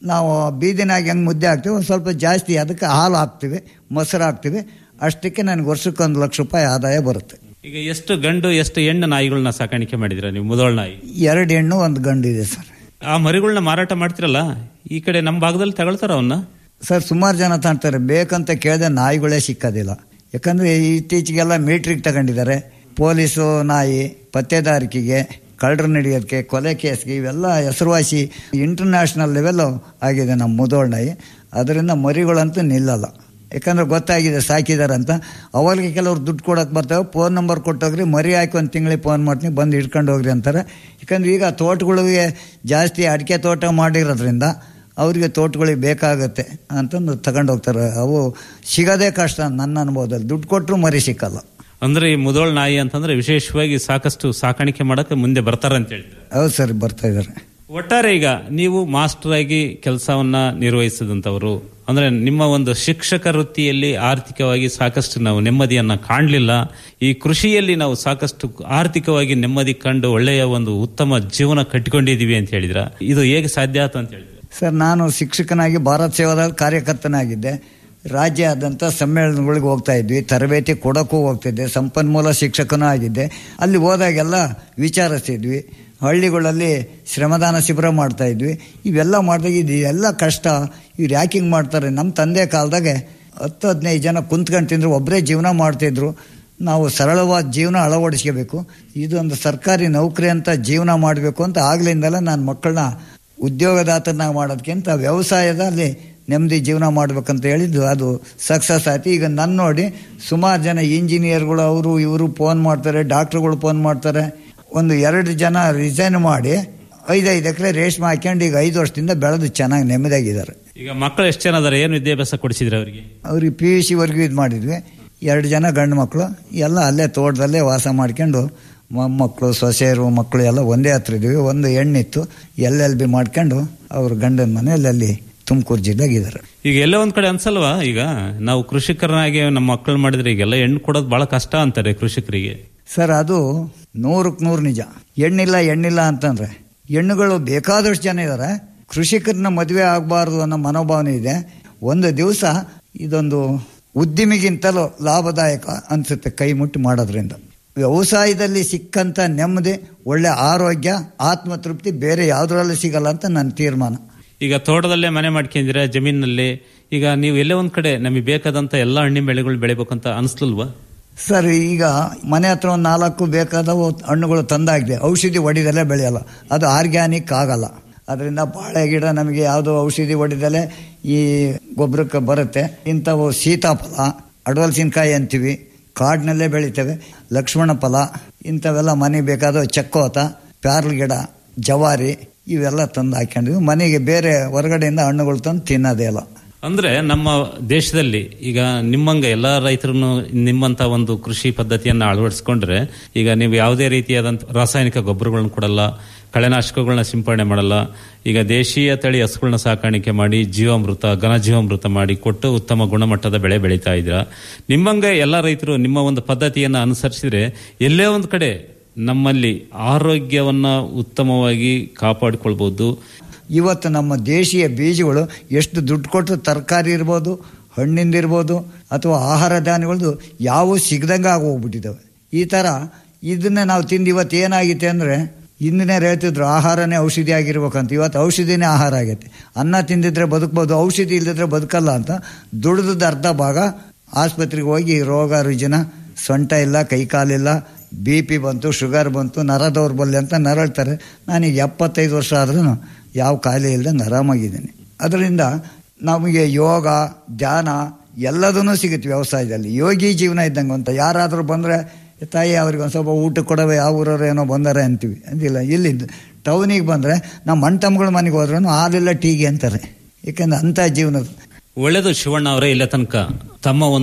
ನಾವು ಬೀದಿನಾಗ ಹೆಂಗೆ ಮುದ್ದೆ ಹಾಕ್ತೀವಿ ಒಂದು ಸ್ವಲ್ಪ ಜಾಸ್ತಿ ಅದಕ್ಕೆ ಹಾಲು ಹಾಕ್ತೀವಿ ಮೊಸರು ಹಾಕ್ತೀವಿ ಅಷ್ಟಕ್ಕೆ ನನಗೆ ವರ್ಷಕ್ಕೆ ಒಂದು ಲಕ್ಷ ರೂಪಾಯಿ ಆದಾಯ ಬರುತ್ತೆ ಈಗ ಎಷ್ಟು ಗಂಡು ಎಷ್ಟು ಹೆಣ್ಣು ನಾಯಿಗಳನ್ನ ಸಾಕಾಣಿಕೆ ಮಾಡಿದಿರ ನೀವು ಮುದೋಳ್ ನಾಯಿ ಎರಡು ಹೆಣ್ಣು ಒಂದು ಗಂಡು ಇದೆ ಸರ್ ಆ ಮರಿಗಳನ್ನ ಮಾರಾಟ ಮಾಡ್ತಿರಲ್ಲ ಈ ಕಡೆ ನಮ್ಮ ಭಾಗದಲ್ಲಿ ತಗೊಳ್ತಾರ ಅವನ್ನ ಸರ್ ಸುಮಾರು ಜನ ತಾಣ್ತಾರೆ ಬೇಕಂತ ಕೇಳಿದ್ರೆ ನಾಯಿಗಳೇ ಸಿಕ್ಕೋದಿಲ್ಲ ಯಾಕಂದರೆ ಇತ್ತೀಚೆಗೆಲ್ಲ ಮೀಟ್ರಿಗೆ ತಗೊಂಡಿದ್ದಾರೆ ಪೊಲೀಸು ನಾಯಿ ಪತ್ತೆದಾರಿಕೆಗೆ ಕಳ್ಳರು ನಡೆಯೋದಕ್ಕೆ ಕೊಲೆ ಕೇಸ್ಗೆ ಇವೆಲ್ಲ ಹೆಸರುವಾಸಿ ಇಂಟರ್ನ್ಯಾಷನಲ್ ಲೆವೆಲ್ಲು ಆಗಿದೆ ನಮ್ಮ ಮುದೋಳ್ ನಾಯಿ ಅದರಿಂದ ಮರಿಗಳಂತೂ ನಿಲ್ಲಲ್ಲ ಯಾಕಂದ್ರೆ ಗೊತ್ತಾಗಿದೆ ಸಾಕಿದ್ದಾರೆ ಅಂತ ಅವರಿಗೆ ಕೆಲವ್ರು ದುಡ್ಡು ಕೊಡೋಕೆ ಬರ್ತಾವೆ ಫೋನ್ ನಂಬರ್ ಕೊಟ್ಟೋಗ್ರಿ ಮರಿ ಹಾಕಿ ಒಂದು ತಿಂಗಳಿಗೆ ಫೋನ್ ಮಾಡ್ತೀನಿ ಬಂದು ಹಿಡ್ಕೊಂಡು ಹೋಗ್ರಿ ಅಂತಾರೆ ಯಾಕಂದ್ರೆ ಈಗ ತೋಟಗಳಿಗೆ ಜಾಸ್ತಿ ಅಡಿಕೆ ತೋಟ ಮಾಡಿರೋದ್ರಿಂದ ಅವರಿಗೆ ತೋಟಗಳಿಗೆ ಬೇಕಾಗತ್ತೆ ಅಂತಂದು ತಗೊಂಡು ಹೋಗ್ತಾರೆ ಅವು ಸಿಗೋದೇ ಕಷ್ಟ ನನ್ನ ಅನುಭವದಲ್ಲಿ ದುಡ್ಡು ಕೊಟ್ಟರು ಮರಿ ಸಿಕ್ಕಲ್ಲ ಅಂದ್ರೆ ಈ ಮುದೋಳ್ ನಾಯಿ ಅಂತಂದ್ರೆ ವಿಶೇಷವಾಗಿ ಸಾಕಷ್ಟು ಸಾಕಾಣಿಕೆ ಮಾಡಕ್ಕೆ ಮುಂದೆ ಬರ್ತಾರ ಅಂತ ಹೇಳ್ತಾರೆ ಹೌದು ಸರ್ ಬರ್ತಾ ಇದ್ದಾರೆ ಒಟ್ಟಾರೆ ಈಗ ನೀವು ಮಾಸ್ಟರ್ ಆಗಿ ಕೆಲಸವನ್ನ ನಿರ್ವಹಿಸಿದಂತವರು ಅಂದ್ರೆ ನಿಮ್ಮ ಒಂದು ಶಿಕ್ಷಕ ವೃತ್ತಿಯಲ್ಲಿ ಆರ್ಥಿಕವಾಗಿ ಸಾಕಷ್ಟು ನಾವು ನೆಮ್ಮದಿಯನ್ನ ಕಾಣಲಿಲ್ಲ ಈ ಕೃಷಿಯಲ್ಲಿ ನಾವು ಸಾಕಷ್ಟು ಆರ್ಥಿಕವಾಗಿ ನೆಮ್ಮದಿ ಕಂಡು ಒಳ್ಳೆಯ ಒಂದು ಉತ್ತಮ ಜೀವನ ಕಟ್ಟಿಕೊಂಡಿದೀವಿ ಅಂತ ಹೇಳಿದ್ರ ಇದು ಹೇಗೆ ಸಾಧ್ಯ ಆಯ್ತು ಅಂತ ಹೇಳಿದ್ರೆ ಸರ್ ನಾನು ಶಿಕ್ಷಕನಾಗಿ ಭಾರತ್ ಸೇವಾದಲ್ಲಿ ಕಾರ್ಯಕರ್ತನಾಗಿದ್ದೆ ರಾಜ್ಯಾದ್ಯಂತ ಸಮ್ಮೇಳನಗಳಿಗೆ ಹೋಗ್ತಾ ಇದ್ವಿ ತರಬೇತಿ ಕೊಡೋಕ್ಕೂ ಹೋಗ್ತಿದ್ದೆ ಸಂಪನ್ಮೂಲ ಶಿಕ್ಷಕನೂ ಆಗಿದ್ದೆ ಅಲ್ಲಿ ಹೋದಾಗೆಲ್ಲ ವಿಚಾರಿಸ್ತಿದ್ವಿ ಹಳ್ಳಿಗಳಲ್ಲಿ ಶ್ರಮದಾನ ಶಿಬಿರ ಮಾಡ್ತಾ ಇದ್ವಿ ಇವೆಲ್ಲ ಮಾಡಿದಾಗ ಇದು ಎಲ್ಲ ಕಷ್ಟ ಇವ್ರು ಯಾಕೆ ಹಿಂಗೆ ಮಾಡ್ತಾರೆ ನಮ್ಮ ತಂದೆ ಕಾಲದಾಗೆ ಹತ್ತು ಹದಿನೈದು ಜನ ಕುಂತ್ಕೊಂಡು ತಿಂದ್ರು ಒಬ್ಬರೇ ಜೀವನ ಮಾಡ್ತಿದ್ರು ನಾವು ಸರಳವಾದ ಜೀವನ ಅಳವಡಿಸ್ಕೋಬೇಕು ಇದೊಂದು ಸರ್ಕಾರಿ ನೌಕರಿ ಅಂತ ಜೀವನ ಮಾಡಬೇಕು ಅಂತ ಆಗ್ಲಿಂದಲೇ ನಾನು ಮಕ್ಕಳನ್ನ ಉದ್ಯೋಗದಾತನಾಗಿ ಮಾಡೋದಕ್ಕಿಂತ ವ್ಯವಸಾಯದಲ್ಲಿ ನೆಮ್ಮದಿ ಜೀವನ ಮಾಡ್ಬೇಕಂತ ಹೇಳಿದ್ದು ಅದು ಸಕ್ಸಸ್ ಆಯ್ತು ಈಗ ನನ್ನ ನೋಡಿ ಸುಮಾರು ಜನ ಇಂಜಿನಿಯರ್ಗಳು ಅವರು ಇವರು ಫೋನ್ ಮಾಡ್ತಾರೆ ಡಾಕ್ಟ್ರುಗಳು ಫೋನ್ ಮಾಡ್ತಾರೆ ಒಂದು ಎರಡು ಜನ ರಿಸೈನ್ ಮಾಡಿ ಐದೈದು ಎಕರೆ ರೇಷ್ಮೆ ಹಾಕ್ಯಂಡು ಈಗ ಐದು ವರ್ಷದಿಂದ ಬೆಳೆದು ಚೆನ್ನಾಗಿ ನೆಮ್ಮದಿಯಾಗಿದ್ದಾರೆ ಈಗ ಮಕ್ಕಳು ಎಷ್ಟು ಜನ ಅದಾರೆ ಏನು ವಿದ್ಯಾಭ್ಯಾಸ ಕೊಡಿಸಿದ್ರೆ ಅವರಿಗೆ ಅವ್ರಿಗೆ ಪಿ ಯು ಸಿವರೆಗೂ ಇದು ಮಾಡಿದ್ವಿ ಎರಡು ಜನ ಗಂಡು ಮಕ್ಕಳು ಎಲ್ಲ ಅಲ್ಲೇ ತೋಟದಲ್ಲೇ ವಾಸ ಮಾಡ್ಕೊಂಡು ಮೊಮ್ಮಕ್ಕಳು ಸೊಸೆಯರು ಮಕ್ಕಳು ಎಲ್ಲ ಒಂದೇ ಹತ್ರ ಇದ್ವಿ ಒಂದು ಹೆಣ್ಣಿತ್ತು ಎಲ್ ಎಲ್ ಬಿ ಮಾಡ್ಕೊಂಡು ಅವ್ರ ಗಂಡನ ಮನೆಯಲ್ಲಿ ಅಲ್ಲಿ ತುಮಕೂರು ಜಿಲ್ಲೆಗಿದ್ದಾರೆ ಈಗ ಎಲ್ಲ ಒಂದ್ ಕಡೆ ಅನ್ಸಲ್ವಾ ಈಗ ನಾವು ಕೃಷಿಕರನಾಗಿ ನಮ್ಮ ಮಕ್ಕಳು ಮಾಡಿದ್ರೆ ಈಗೆಲ್ಲ ಹೆಣ್ಣು ಕೊಡೋದು ಬಹಳ ಕಷ್ಟ ಅಂತಾರೆ ಕೃಷಿಕರಿಗೆ ಸರ್ ಅದು ನೂರಕ್ಕೆ ನೂರು ನಿಜ ಹೆಣ್ಣಿಲ್ಲ ಹೆಣ್ಣಿಲ್ಲ ಅಂತಂದ್ರೆ ಹೆಣ್ಣುಗಳು ಬೇಕಾದಷ್ಟು ಜನ ಇದ್ದಾರೆ ಕೃಷಿಕರನ್ನ ಮದುವೆ ಆಗಬಾರ್ದು ಅನ್ನೋ ಮನೋಭಾವನೆ ಇದೆ ಒಂದು ದಿವಸ ಇದೊಂದು ಉದ್ದಿಮೆಗಿಂತಲೂ ಲಾಭದಾಯಕ ಅನಿಸುತ್ತೆ ಕೈ ಮುಟ್ಟಿ ಮಾಡೋದ್ರಿಂದ ವ್ಯವಸಾಯದಲ್ಲಿ ಸಿಕ್ಕಂಥ ನೆಮ್ಮದಿ ಒಳ್ಳೆ ಆರೋಗ್ಯ ಆತ್ಮತೃಪ್ತಿ ಬೇರೆ ಯಾವುದರಲ್ಲೂ ಸಿಗಲ್ಲ ಅಂತ ನನ್ನ ತೀರ್ಮಾನ ಈಗ ತೋಟದಲ್ಲೇ ಮನೆ ಮಾಡ್ಕೊಂಡಿರ ಜಮೀನಲ್ಲಿ ಈಗ ನೀವು ಎಲ್ಲೇ ಒಂದ್ ಕಡೆ ನಮಗೆ ಬೇಕಾದಂತ ಎಲ್ಲಾ ಹಣ್ಣಿನ ಬೆಳೆಗಳು ಬೆಳಿಬೇಕಂತ ಅನಿಸ್ಲಿಲ್ವಾ ಸರ್ ಈಗ ಮನೆ ಹತ್ರ ಒಂದು ನಾಲ್ಕು ಬೇಕಾದವು ಹಣ್ಣುಗಳು ತಂದಾಗಿದೆ ಔಷಧಿ ಹೊಡಿದಲ್ಲೇ ಬೆಳೆಯಲ್ಲ ಅದು ಆರ್ಗ್ಯಾನಿಕ್ ಆಗಲ್ಲ ಅದರಿಂದ ಬಾಳೆ ಗಿಡ ನಮಗೆ ಯಾವುದೋ ಔಷಧಿ ಹೊಡಿದಲ್ಲೇ ಈ ಗೊಬ್ಬರಕ್ಕೆ ಬರುತ್ತೆ ಇಂಥವು ಸೀತಾಫಲ ಅಡವಲ್ಸಿನಕಾಯಿ ಅಂತೀವಿ ಕಾಡಿನಲ್ಲೇ ಬೆಳಿತೇವೆ ಲಕ್ಷ್ಮಣ ಫಲ ಇಂಥವೆಲ್ಲ ಮನೆಗೆ ಬೇಕಾದ ಚಕ್ಕೋತ ಪ್ಯಾರ್ಲ್ ಗಿಡ ಜವಾರಿ ಇವೆಲ್ಲ ತಂದು ಹಾಕ್ಕೊಂಡಿದ್ವಿ ಮನೆಗೆ ಬೇರೆ ಹೊರಗಡೆಯಿಂದ ಹಣ್ಣುಗಳು ತಂದು ತಿನ್ನೋದೇ ಇಲ್ಲ ಅಂದ್ರೆ ನಮ್ಮ ದೇಶದಲ್ಲಿ ಈಗ ನಿಮ್ಮಂಗ ಎಲ್ಲಾ ರೈತರು ನಿಮ್ಮಂತ ಒಂದು ಕೃಷಿ ಪದ್ಧತಿಯನ್ನ ಅಳವಡಿಸ್ಕೊಂಡ್ರೆ ಈಗ ನೀವು ಯಾವುದೇ ರೀತಿಯಾದಂತ ರಾಸಾಯನಿಕ ಗೊಬ್ಬರಗಳನ್ನ ಕೊಡಲ್ಲ ಕಳೆನಾಶಕಗಳನ್ನ ಸಿಂಪಡಣೆ ಮಾಡಲ್ಲ ಈಗ ದೇಶೀಯ ತಳಿ ಹಸುಗಳನ್ನ ಸಾಕಾಣಿಕೆ ಮಾಡಿ ಜೀವಾಮೃತ ಘನ ಜೀವಾಮೃತ ಮಾಡಿ ಕೊಟ್ಟು ಉತ್ತಮ ಗುಣಮಟ್ಟದ ಬೆಳೆ ಬೆಳೀತಾ ಇದ್ದೀರಾ ನಿಮ್ಮಂಗ ಎಲ್ಲ ರೈತರು ನಿಮ್ಮ ಒಂದು ಪದ್ಧತಿಯನ್ನ ಅನುಸರಿಸಿದ್ರೆ ಎಲ್ಲೇ ಒಂದು ಕಡೆ ನಮ್ಮಲ್ಲಿ ಆರೋಗ್ಯವನ್ನ ಉತ್ತಮವಾಗಿ ಕಾಪಾಡಿಕೊಳ್ಬಹುದು ಇವತ್ತು ನಮ್ಮ ದೇಶೀಯ ಬೀಜಗಳು ಎಷ್ಟು ದುಡ್ಡು ಕೊಟ್ಟು ತರಕಾರಿ ಇರ್ಬೋದು ಹಣ್ಣಿಂದ ಇರ್ಬೋದು ಅಥವಾ ಆಹಾರ ಧಾನ್ಯಗಳದ್ದು ಯಾವ ಸಿಗದಂಗೆ ಆಗೋಗ್ಬಿಟ್ಟಿದ್ದಾವೆ ಈ ಥರ ಇದನ್ನೇ ನಾವು ತಿಂದು ಇವತ್ತು ಏನಾಗಿದೆ ಅಂದರೆ ಹಿಂದಿನೇ ಹೇಳ್ತಿದ್ರು ಆಹಾರನೇ ಔಷಧಿ ಆಗಿರ್ಬೇಕಂತ ಇವತ್ತು ಔಷಧಿನೇ ಆಹಾರ ಆಗೈತೆ ಅನ್ನ ತಿಂದಿದ್ರೆ ಬದುಕ್ಬೋದು ಔಷಧಿ ಇಲ್ಲದಿದ್ರೆ ಬದುಕಲ್ಲ ಅಂತ ದುಡ್ದದ ಅರ್ಧ ಭಾಗ ಆಸ್ಪತ್ರೆಗೆ ಹೋಗಿ ರೋಗ ರುಜಿನ ಸೊಂಟ ಇಲ್ಲ ಕೈಕಾಲಿಲ್ಲ ಬಿ ಪಿ ಬಂತು ಶುಗರ್ ಬಂತು ನರ ದೌರ್ಬಲ್ಯ ಅಂತ ನರಳ್ತಾರೆ ನಾನೀಗ ಎಪ್ಪತ್ತೈದು ವರ್ಷ ಆದ್ರೂ ಯಾವ ಕಾಯಿಲೆ ಇಲ್ದಂಗೆ ಆರಾಮಾಗಿದ್ದೀನಿ ಅದರಿಂದ ನಮಗೆ ಯೋಗ ಧ್ಯಾನ ಎಲ್ಲದನ್ನೂ ಸಿಗುತ್ತೆ ವ್ಯವಸಾಯದಲ್ಲಿ ಯೋಗಿ ಜೀವನ ಇದ್ದಂಗೆ ಅಂತ ಯಾರಾದರೂ ಬಂದರೆ ತಾಯಿ ಅವ್ರಿಗೆ ಒಂದು ಸ್ವಲ್ಪ ಊಟ ಕೊಡವೆ ಯಾವ ಊರವ್ರು ಏನೋ ಬಂದಾರೆ ಅಂತೀವಿ ಅಂತಿಲ್ಲ ಇಲ್ಲಿದ್ದು ಟೌನಿಗೆ ಬಂದರೆ ನಮ್ಮ ಅಣ್ತಮ್ಗಳ ಮನೆಗೆ ಹೋದ್ರೂ ಹಾಲಿಲ್ಲ ಟೀಗೆ ಅಂತಾರೆ ಯಾಕಂದ್ರೆ ಅಂಥ ಜೀವನದ ಒಳ್ಳೆಯದು ಶಿವಣ್ಣ ಅವರೇ ಇಲ್ಲ ತನಕ ತಮ್ಮ ಒಂದು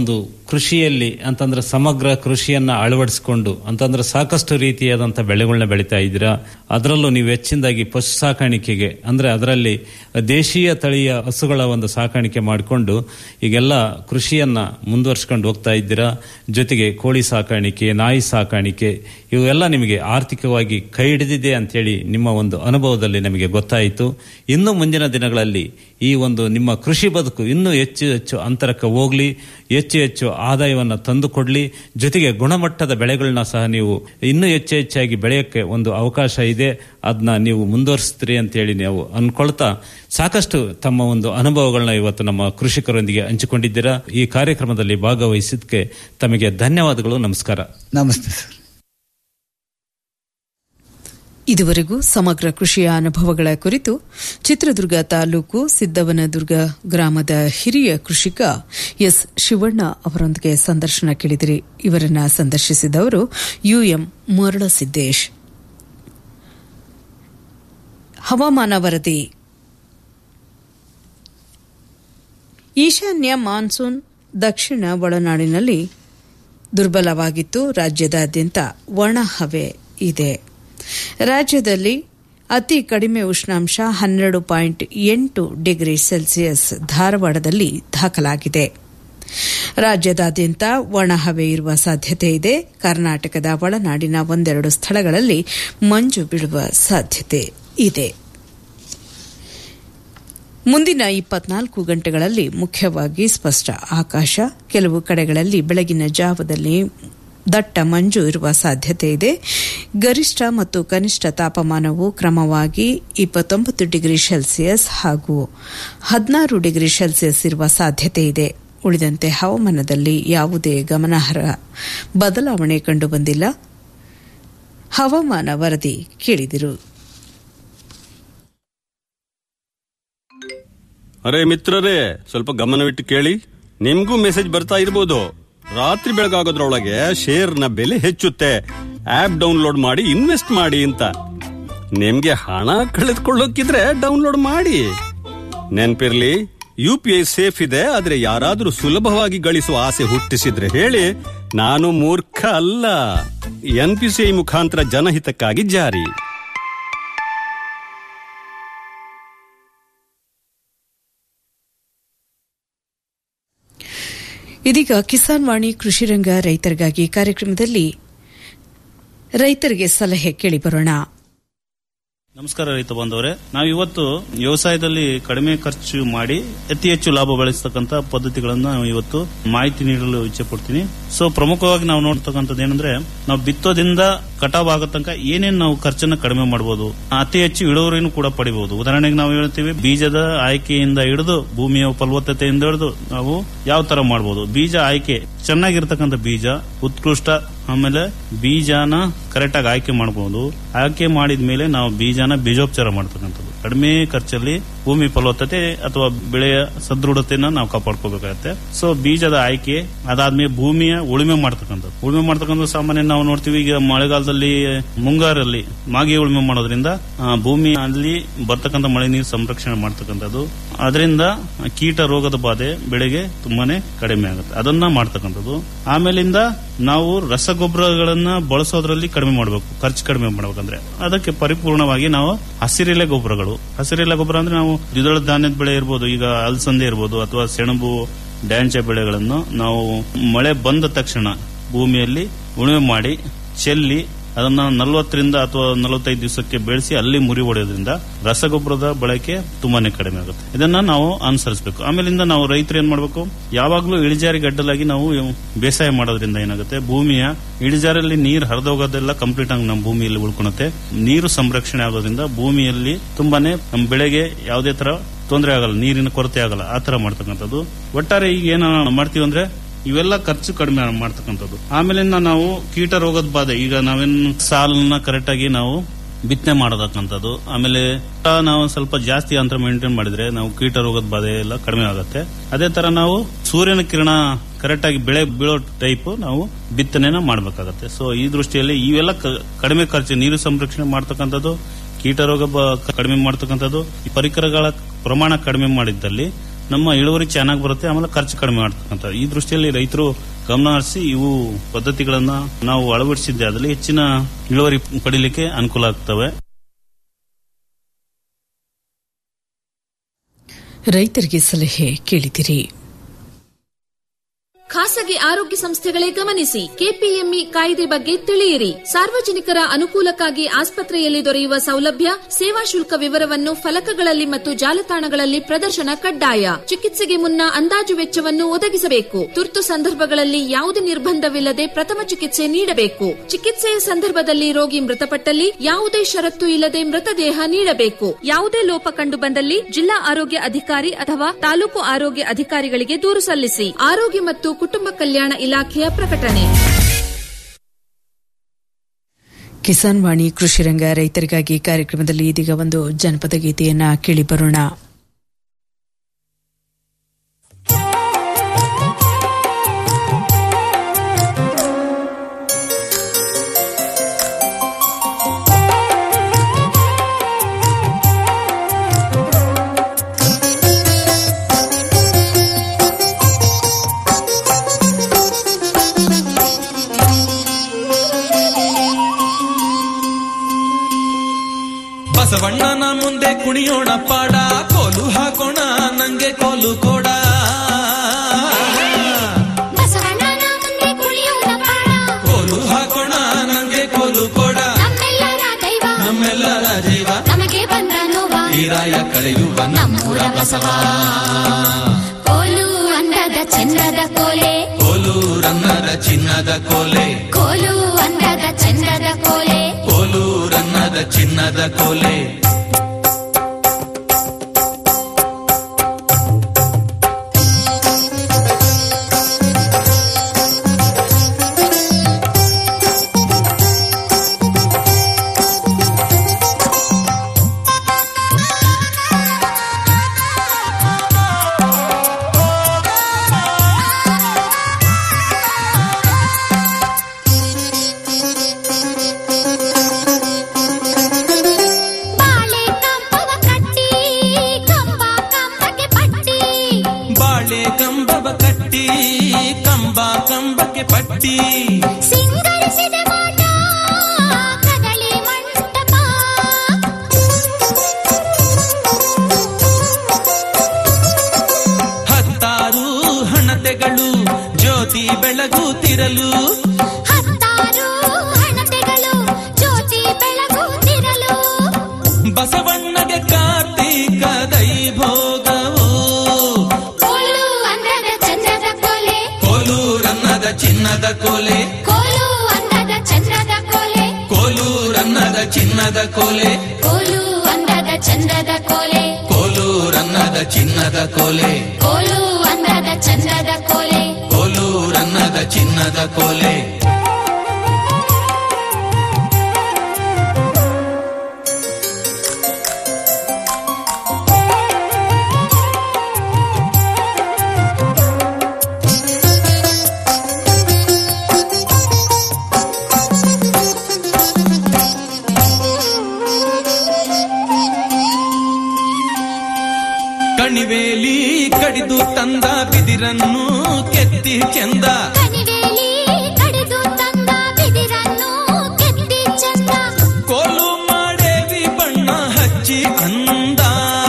ಕೃಷಿಯಲ್ಲಿ ಅಂತಂದ್ರೆ ಸಮಗ್ರ ಕೃಷಿಯನ್ನ ಅಳವಡಿಸಿಕೊಂಡು ಅಂತಂದ್ರೆ ಸಾಕಷ್ಟು ರೀತಿಯಾದಂತಹ ಬೆಳೆಗಳನ್ನ ಬೆಳೀತಾ ಇದ್ದೀರಾ ಅದರಲ್ಲೂ ನೀವು ಹೆಚ್ಚಿನದಾಗಿ ಪಶು ಸಾಕಾಣಿಕೆಗೆ ಅಂದ್ರೆ ಅದರಲ್ಲಿ ದೇಶೀಯ ತಳಿಯ ಹಸುಗಳ ಒಂದು ಸಾಕಾಣಿಕೆ ಮಾಡಿಕೊಂಡು ಈಗೆಲ್ಲ ಕೃಷಿಯನ್ನ ಮುಂದುವರ್ಸ್ಕೊಂಡು ಹೋಗ್ತಾ ಇದ್ದೀರಾ ಜೊತೆಗೆ ಕೋಳಿ ಸಾಕಾಣಿಕೆ ನಾಯಿ ಸಾಕಾಣಿಕೆ ಇವೆಲ್ಲ ನಿಮಗೆ ಆರ್ಥಿಕವಾಗಿ ಕೈ ಹಿಡಿದಿದೆ ಅಂತೇಳಿ ನಿಮ್ಮ ಒಂದು ಅನುಭವದಲ್ಲಿ ನಮಗೆ ಗೊತ್ತಾಯಿತು ಇನ್ನು ಮುಂದಿನ ದಿನಗಳಲ್ಲಿ ಈ ಒಂದು ನಿಮ್ಮ ಕೃಷಿ ಬದುಕು ಇನ್ನೂ ಹೆಚ್ಚು ಹೆಚ್ಚು ಅಂತರಕ್ಕೆ ಹೋಗ್ಲಿ ಹೆಚ್ಚು ಹೆಚ್ಚು ಆದಾಯವನ್ನು ತಂದುಕೊಡ್ಲಿ ಜೊತೆಗೆ ಗುಣಮಟ್ಟದ ಬೆಳೆಗಳನ್ನ ಸಹ ನೀವು ಇನ್ನೂ ಹೆಚ್ಚು ಹೆಚ್ಚಾಗಿ ಬೆಳೆಯೋಕ್ಕೆ ಒಂದು ಅವಕಾಶ ಇದೆ ಅದನ್ನ ನೀವು ಮುಂದುವರಿಸ್ತೀರಿ ಅಂತೇಳಿ ನಾವು ಅನ್ಕೊಳ್ತಾ ಸಾಕಷ್ಟು ತಮ್ಮ ಒಂದು ಅನುಭವಗಳನ್ನ ಇವತ್ತು ನಮ್ಮ ಕೃಷಿಕರೊಂದಿಗೆ ಹಂಚಿಕೊಂಡಿದ್ದೀರಾ ಈ ಕಾರ್ಯಕ್ರಮದಲ್ಲಿ ಭಾಗವಹಿಸಿದ್ದಕ್ಕೆ ತಮಗೆ ಧನ್ಯವಾದಗಳು ನಮಸ್ಕಾರ ನಮಸ್ತೆ ಸರ್ ಇದುವರೆಗೂ ಸಮಗ್ರ ಕೃಷಿಯ ಅನುಭವಗಳ ಕುರಿತು ಚಿತ್ರದುರ್ಗ ತಾಲೂಕು ಸಿದ್ದವನದುರ್ಗ ಗ್ರಾಮದ ಹಿರಿಯ ಕೃಷಿಕ ಎಸ್ ಶಿವಣ್ಣ ಅವರೊಂದಿಗೆ ಸಂದರ್ಶನ ಕೇಳಿದಿರಿ ಇವರನ್ನ ಸಂದರ್ಶಿಸಿದವರು ಯುಎಂ ಮರಳಸಿದ್ದೇಶ್ ಹವಾಮಾನ ವರದಿ ಈಶಾನ್ಯ ಮಾನ್ಸೂನ್ ದಕ್ಷಿಣ ಒಳನಾಡಿನಲ್ಲಿ ದುರ್ಬಲವಾಗಿತ್ತು ರಾಜ್ಯದಾದ್ಯಂತ ಒಣ ಹವೆ ಇದೆ ರಾಜ್ಯದಲ್ಲಿ ಅತಿ ಕಡಿಮೆ ಉಷ್ಣಾಂಶ ಹನ್ನೆರಡು ಪಾಯಿಂಟ್ ಎಂಟು ಡಿಗ್ರಿ ಸೆಲ್ಸಿಯಸ್ ಧಾರವಾಡದಲ್ಲಿ ದಾಖಲಾಗಿದೆ ರಾಜ್ಯದಾದ್ಯಂತ ಒಣಹವೆ ಇರುವ ಸಾಧ್ಯತೆ ಇದೆ ಕರ್ನಾಟಕದ ಒಳನಾಡಿನ ಒಂದೆರಡು ಸ್ಥಳಗಳಲ್ಲಿ ಮಂಜು ಬೀಳುವ ಸಾಧ್ಯತೆ ಇದೆ ಮುಂದಿನ ಇಪ್ಪತ್ನಾಲ್ಕು ಗಂಟೆಗಳಲ್ಲಿ ಮುಖ್ಯವಾಗಿ ಸ್ಪಷ್ಟ ಆಕಾಶ ಕೆಲವು ಕಡೆಗಳಲ್ಲಿ ಬೆಳಗಿನ ಜಾವದಲ್ಲಿ ದಟ್ಟ ಮಂಜು ಇರುವ ಸಾಧ್ಯತೆ ಇದೆ ಗರಿಷ್ಠ ಮತ್ತು ಕನಿಷ್ಠ ತಾಪಮಾನವು ಕ್ರಮವಾಗಿ ಇಪ್ಪತ್ತೊಂಬತ್ತು ಡಿಗ್ರಿ ಸೆಲ್ಸಿಯಸ್ ಹಾಗೂ ಹದಿನಾರು ಡಿಗ್ರಿ ಸೆಲ್ಸಿಯಸ್ ಇರುವ ಸಾಧ್ಯತೆ ಇದೆ ಉಳಿದಂತೆ ಹವಾಮಾನದಲ್ಲಿ ಯಾವುದೇ ಗಮನಾರ್ಹ ಬದಲಾವಣೆ ಕಂಡುಬಂದಿಲ್ಲ ಹವಾಮಾನ ವರದಿ ಕೇಳಿದಿರು ಅರೆ ಮಿತ್ರರೇ ಸ್ವಲ್ಪ ಗಮನವಿಟ್ಟು ಕೇಳಿ ನಿಮ್ಗೂ ಮೆಸೇಜ್ ಬರ್ತಾ ಇರ್ಬೋದು ರಾತ್ರಿ ಬೆಳಗಾಗೋದ್ರೊಳಗೆ ಶೇರ್ನ ಬೆಲೆ ಹೆಚ್ಚುತ್ತೆ ಆಪ್ ಡೌನ್ಲೋಡ್ ಮಾಡಿ ಇನ್ವೆಸ್ಟ್ ಮಾಡಿ ಅಂತ ನಿಮ್ಗೆ ಹಣ ಕಳೆದುಕೊಳ್ಳೋಕಿದ್ರೆ ಡೌನ್ಲೋಡ್ ಮಾಡಿ ನೆನ್ಪಿರ್ಲಿ ಯು ಪಿ ಐ ಸೇಫ್ ಇದೆ ಆದ್ರೆ ಯಾರಾದ್ರೂ ಸುಲಭವಾಗಿ ಗಳಿಸುವ ಆಸೆ ಹುಟ್ಟಿಸಿದ್ರೆ ಹೇಳಿ ನಾನು ಮೂರ್ಖ ಅಲ್ಲ ಎನ್ ಪಿ ಸಿ ಐ ಮುಖಾಂತರ ಜನಹಿತಕ್ಕಾಗಿ ಜಾರಿ ಇದೀಗ ಕಿಸಾನ್ ವಾಣಿ ಕೃಷಿರಂಗ ರೈತರಿಗಾಗಿ ಕಾರ್ಯಕ್ರಮದಲ್ಲಿ ರೈತರಿಗೆ ಸಲಹೆ ಕೇಳಿಬರೋಣ ನಮಸ್ಕಾರ ರೈತ ಬಾಂಧವರೇ ನಾವು ಇವತ್ತು ವ್ಯವಸಾಯದಲ್ಲಿ ಕಡಿಮೆ ಖರ್ಚು ಮಾಡಿ ಅತಿ ಹೆಚ್ಚು ಲಾಭ ಬೆಳೆಸ್ತಕ್ಕಂತ ಪದ್ಧತಿಗಳನ್ನ ನಾವು ಇವತ್ತು ಮಾಹಿತಿ ನೀಡಲು ಇಚ್ಛೆ ಪಡ್ತೀನಿ ಸೊ ಪ್ರಮುಖವಾಗಿ ನಾವು ನೋಡ್ತಕ್ಕಂಥದ್ದು ಏನಂದ್ರೆ ನಾವು ಬಿತ್ತೋದಿಂದ ಕಟಾವ್ ಆಗೋ ತನಕ ಏನೇನ್ ನಾವು ಖರ್ಚನ್ನ ಕಡಿಮೆ ಮಾಡಬಹುದು ಅತಿ ಹೆಚ್ಚು ಇಳುವರಿನೂ ಕೂಡ ಪಡಿಬಹುದು ಉದಾಹರಣೆಗೆ ನಾವು ಹೇಳ್ತೀವಿ ಬೀಜದ ಆಯ್ಕೆಯಿಂದ ಹಿಡಿದು ಭೂಮಿಯ ಫಲವತ್ತತೆಯಿಂದ ಹಿಡಿದು ನಾವು ಯಾವ ತರ ಮಾಡಬಹುದು ಬೀಜ ಆಯ್ಕೆ ಚೆನ್ನಾಗಿರ್ತಕ್ಕಂಥ ಬೀಜ ಉತ್ಕೃಷ್ಟ ಆಮೇಲೆ ಬೀಜನ ಕರೆಕ್ಟ್ ಆಗಿ ಆಯ್ಕೆ ಮಾಡಬಹುದು ಆಯ್ಕೆ ಮಾಡಿದ ಮೇಲೆ ನಾವು ಬೀಜನ ಬೀಜೋಪಚಾರ ಮಾಡ್ತಕ್ಕಂಥದ್ದು ಕಡಿಮೆ ಖರ್ಚಲ್ಲಿ ಭೂಮಿ ಫಲವತ್ತತೆ ಅಥವಾ ಬೆಳೆಯ ಸದೃಢತೆನ ನಾವು ಕಾಪಾಡ್ಕೋಬೇಕಾಗತ್ತೆ ಸೊ ಬೀಜದ ಆಯ್ಕೆ ಅದಾದ್ಮೇಲೆ ಭೂಮಿಯ ಉಳುಮೆ ಮಾಡ್ತಕ್ಕಂಥದ್ದು ಉಳುಮೆ ಮಾಡ್ತಕ್ಕಂಥ ಸಾಮಾನ್ಯ ನಾವು ನೋಡ್ತೀವಿ ಈಗ ಮಳೆಗಾಲದಲ್ಲಿ ಮುಂಗಾರಲ್ಲಿ ಮಾಗಿ ಉಳುಮೆ ಮಾಡೋದ್ರಿಂದ ಆ, ಭೂಮಿ ಅಲ್ಲಿ ಬರ್ತಕ್ಕಂಥ ಮಳೆ ನೀರು ಸಂರಕ್ಷಣೆ ಮಾಡ್ತಕ್ಕಂಥದ್ದು ಅದರಿಂದ ಕೀಟ ರೋಗದ ಬಾಧೆ ಬೆಳೆಗೆ ತುಂಬಾನೇ ಕಡಿಮೆ ಆಗುತ್ತೆ ಅದನ್ನ ಮಾಡ್ತಕ್ಕಂಥದ್ದು ಆಮೇಲಿಂದ ನಾವು ರಸಗೊಬ್ಬರಗಳನ್ನ ಬಳಸೋದ್ರಲ್ಲಿ ಕಡಿಮೆ ಮಾಡಬೇಕು ಖರ್ಚು ಕಡಿಮೆ ಮಾಡ್ಬೇಕಂದ್ರೆ ಅದಕ್ಕೆ ಪರಿಪೂರ್ಣವಾಗಿ ನಾವು ಹಸಿರೆಲೆ ಗೊಬ್ಬರಗಳು ಹಸಿರೆಲೆ ಗೊಬ್ಬರ ಅಂದ್ರೆ ನಾವು ದ್ವಿದಳ ಧಾನ್ಯದ ಬೆಳೆ ಇರ್ಬೋದು ಈಗ ಅಲಸಂದೆ ಇರ್ಬೋದು ಅಥವಾ ಸೆಣಬು ಡ್ಯಾಂಚ ಬೆಳೆಗಳನ್ನು ನಾವು ಮಳೆ ಬಂದ ತಕ್ಷಣ ಭೂಮಿಯಲ್ಲಿ ಉಳುಮೆ ಮಾಡಿ ಚೆಲ್ಲಿ ಅದನ್ನ ನಲವತ್ತರಿಂದ ಅಥವಾ ನಲವತ್ತೈದು ದಿವಸಕ್ಕೆ ಬೆಳೆಸಿ ಅಲ್ಲಿ ಮುರಿ ಹೊಡೆಯೋದ್ರಿಂದ ರಸಗೊಬ್ಬರದ ಬಳಕೆ ತುಂಬಾನೇ ಕಡಿಮೆ ಆಗುತ್ತೆ ಇದನ್ನ ನಾವು ಅನುಸರಿಸಬೇಕು ಆಮೇಲಿಂದ ನಾವು ರೈತರು ಏನ್ ಮಾಡಬೇಕು ಯಾವಾಗಲೂ ಇಳಿಜಾರಿ ಗಡ್ಡಲಾಗಿ ನಾವು ಬೇಸಾಯ ಮಾಡೋದ್ರಿಂದ ಏನಾಗುತ್ತೆ ಭೂಮಿಯ ಇಳಿಜಾರಲ್ಲಿ ನೀರು ಹರಿದೋಗೋದೆಲ್ಲ ಕಂಪ್ಲೀಟ್ ಆಗಿ ನಮ್ಮ ಭೂಮಿಯಲ್ಲಿ ಉಳ್ಕೊಳುತ್ತೆ ನೀರು ಸಂರಕ್ಷಣೆ ಆಗೋದ್ರಿಂದ ಭೂಮಿಯಲ್ಲಿ ತುಂಬಾನೇ ನಮ್ಮ ಬೆಳೆಗೆ ಯಾವುದೇ ತರ ತೊಂದರೆ ಆಗಲ್ಲ ನೀರಿನ ಕೊರತೆ ಆಗಲ್ಲ ಆ ತರ ಮಾಡ್ತಕ್ಕಂಥದ್ದು ಒಟ್ಟಾರೆ ಈಗ ಏನ ಮಾಡ್ತೀವಿ ಅಂದ್ರೆ ಇವೆಲ್ಲ ಖರ್ಚು ಕಡಿಮೆ ಮಾಡ್ತಕ್ಕಂಥದ್ದು ಆಮೇಲಿಂದ ನಾವು ಕೀಟ ರೋಗದ ಬಾಧೆ ಈಗ ನಾವೇನು ಸಾಲನ್ನ ಕರೆಕ್ಟ್ ಆಗಿ ನಾವು ಬಿತ್ತನೆ ಮಾಡೋದಕ್ಕಂಥದ್ದು ಆಮೇಲೆ ನಾವು ಸ್ವಲ್ಪ ಜಾಸ್ತಿ ಅಂತರ ಮೇಂಟೈನ್ ಮಾಡಿದ್ರೆ ನಾವು ಕೀಟ ರೋಗದ ಬಾಧೆ ಎಲ್ಲ ಕಡಿಮೆ ಆಗುತ್ತೆ ಅದೇ ತರ ನಾವು ಸೂರ್ಯನ ಕಿರಣ ಕರೆಕ್ಟ್ ಆಗಿ ಬೆಳೆ ಬೀಳೋ ಟೈಪ್ ನಾವು ಬಿತ್ತನೆನ ಮಾಡಬೇಕಾಗತ್ತೆ ಸೊ ಈ ದೃಷ್ಟಿಯಲ್ಲಿ ಇವೆಲ್ಲ ಕ- ಕಡಿಮೆ ಖರ್ಚು ನೀರು ಸಂರಕ್ಷಣೆ ಮಾಡ್ತಕ್ಕಂಥದ್ದು ಕೀಟ ರೋಗ ಬ- ಕಡಿಮೆ ಮಾಡ್ತಕ್ಕಂಥದ್ದು ಈ ಪರಿಕರಗಳ ಪ್ರಮಾಣ ಕಡಿಮೆ ಮಾಡಿದ್ದಲ್ಲಿ ನಮ್ಮ ಇಳುವರಿ ಚೆನ್ನಾಗಿ ಬರುತ್ತೆ ಆಮೇಲೆ ಖರ್ಚು ಕಡಿಮೆ ಮಾಡ್ತಕ್ಕಂಥ ಈ ದೃಷ್ಟಿಯಲ್ಲಿ ರೈತರು ಗಮನ ಹರಿಸಿ ಇವು ಪದ್ಧತಿಗಳನ್ನ ನಾವು ಅಳವಡಿಸಿದ್ದೆ ಅದರಲ್ಲಿ ಹೆಚ್ಚಿನ ಇಳುವರಿ ಪಡಿಲಿಕ್ಕೆ ಅನುಕೂಲ ಆಗ್ತವೆ ರೈತರಿಗೆ ಸಲಹೆ ಕೇಳಿದಿರಿ ಖಾಸಗಿ ಆರೋಗ್ಯ ಸಂಸ್ಥೆಗಳೇ ಗಮನಿಸಿ ಕೆಪಿಎಂಇ ಕಾಯ್ದೆ ಬಗ್ಗೆ ತಿಳಿಯಿರಿ ಸಾರ್ವಜನಿಕರ ಅನುಕೂಲಕ್ಕಾಗಿ ಆಸ್ಪತ್ರೆಯಲ್ಲಿ ದೊರೆಯುವ ಸೌಲಭ್ಯ ಸೇವಾ ಶುಲ್ಕ ವಿವರವನ್ನು ಫಲಕಗಳಲ್ಲಿ ಮತ್ತು ಜಾಲತಾಣಗಳಲ್ಲಿ ಪ್ರದರ್ಶನ ಕಡ್ಡಾಯ ಚಿಕಿತ್ಸೆಗೆ ಮುನ್ನ ಅಂದಾಜು ವೆಚ್ಚವನ್ನು ಒದಗಿಸಬೇಕು ತುರ್ತು ಸಂದರ್ಭಗಳಲ್ಲಿ ಯಾವುದೇ ನಿರ್ಬಂಧವಿಲ್ಲದೆ ಪ್ರಥಮ ಚಿಕಿತ್ಸೆ ನೀಡಬೇಕು ಚಿಕಿತ್ಸೆಯ ಸಂದರ್ಭದಲ್ಲಿ ರೋಗಿ ಮೃತಪಟ್ಟಲ್ಲಿ ಯಾವುದೇ ಷರತ್ತು ಇಲ್ಲದೆ ಮೃತದೇಹ ನೀಡಬೇಕು ಯಾವುದೇ ಲೋಪ ಕಂಡು ಬಂದಲ್ಲಿ ಜಿಲ್ಲಾ ಆರೋಗ್ಯ ಅಧಿಕಾರಿ ಅಥವಾ ತಾಲೂಕು ಆರೋಗ್ಯ ಅಧಿಕಾರಿಗಳಿಗೆ ದೂರು ಸಲ್ಲಿಸಿ ಆರೋಗ್ಯ ಮತ್ತು ಕುಟುಂಬ ಕಲ್ಯಾಣ ಇಲಾಖೆಯ ಪ್ರಕಟಣೆ ಕಿಸಾನ್ ವಾಣಿ ಕೃಷಿ ರಂಗ ರೈತರಿಗಾಗಿ ಕಾರ್ಯಕ್ರಮದಲ್ಲಿ ಇದೀಗ ಒಂದು ಜನಪದ ಗೀತೆಯನ್ನ ಕೇಳಿಬರೋಣ ಬಸವಣ್ಣನ ಮುಂದೆ ಕುಣಿಯೋಣ ಪಾಡ ಕೋಲು ಹಾಕೋಣ ನಂಗೆ ಕೋಲು ಕೊಡ ಬಸವಣ್ಣನ ಮುಂದೆ ಕುಣಿಯೋಣ ಪಾಡ ಕೋಲು ಹಾಕೋಣ ನಂಗೆ ಕೋಲು ಕೊಡ ನಮ್ಮೆಲ್ಲರ ದೈವ ನಮ್ಮೆಲ್ಲರ ಜೀವ ನಮಗೆ ಬಂದ ನೋವ ಹೀರಾಯ ಕಳೆಯುವ ನಮ್ಮೂರ ಬಸವ ಕೋಲು ಅಂದದ ಚಂದದ ಕೋಲೆ ಕೋಲು ರನ್ನದ ಚಿನ್ನದ ಕೋಲೆ ಕೋಲು ಅಂದದ ಚಂದದ ಕೋಲೆ ಕೋಲು ರನ್ನದ ಚಿನ್ನದ ಕೋಲೆ ಬಾಳೆ ಕಂಬವ ಕಟ್ಟಿ ಕಂಬ ಕಂಬಕ್ಕೆ ಪಟ್ಟಿ ಬಾಳೆ ಕಂಬವ ಕಟ್ಟಿ ಕಂಬ ಕಂಬಕ್ಕೆ ಪಟ್ಟಿ ಸಿಂಗರಿಸಿದ ಮಾಟ ಕದಳಿ ಮಂಟಪ ಹತ್ತಾರು ಹಣತೆಗಳು ಜ್ಯೋತಿ ಬೆಳಗುತ್ತಿರಲು ಹತ್ತಾರು ಹಣತೆಗಳು ಜ್ಯೋತಿ ಬೆಳಗುತ್ತಿರಲು ಬಸವಣ್ಣಗೆ ಕಾರ್ತೀಕ ದೈಭೋಗವು ಕೋಲು ಅಂದದ ಚಂದದ ಕೋಲೆ ಕೋಲು ರನ್ನದ ಚಿನ್ನದ ಕೋಲೆ ಕೋಲು ಅಂದದ ಚಂದದ ಕೋಲೆ ಕೋಲು ರನ್ನದ ಚಿನ್ನದ ಕೋಲೆ ಕೋಲು ಅಂದದ ಚಂದದ ಕೋಲೆ ಕೋಲು ರನ್ನದ ಚಿನ್ನದ ಕೋಲೆ ಕೋಲು ಅಂದದ ಚಂದದ ಕೋಲೆ ಕೋಲು ರನ್ನದ ಚಿನ್ನದ ಕೋಲೆ ಕಣಿವೇಲಿ ಕಡಿದು ತಂದ ಬಿದಿರನ್ನು ಕೆತ್ತಿ ಚೆಂದ ಕನಿವೇಲಿ ಕಡಿದು ತಂದ ಬಿದಿರನ್ನು ಕೆತ್ತಿ ಚಂದ ಕೋಲು ಮಾಡೇವಿ ಬಣ್ಣ ಹಚ್ಚಿ ಅಂದ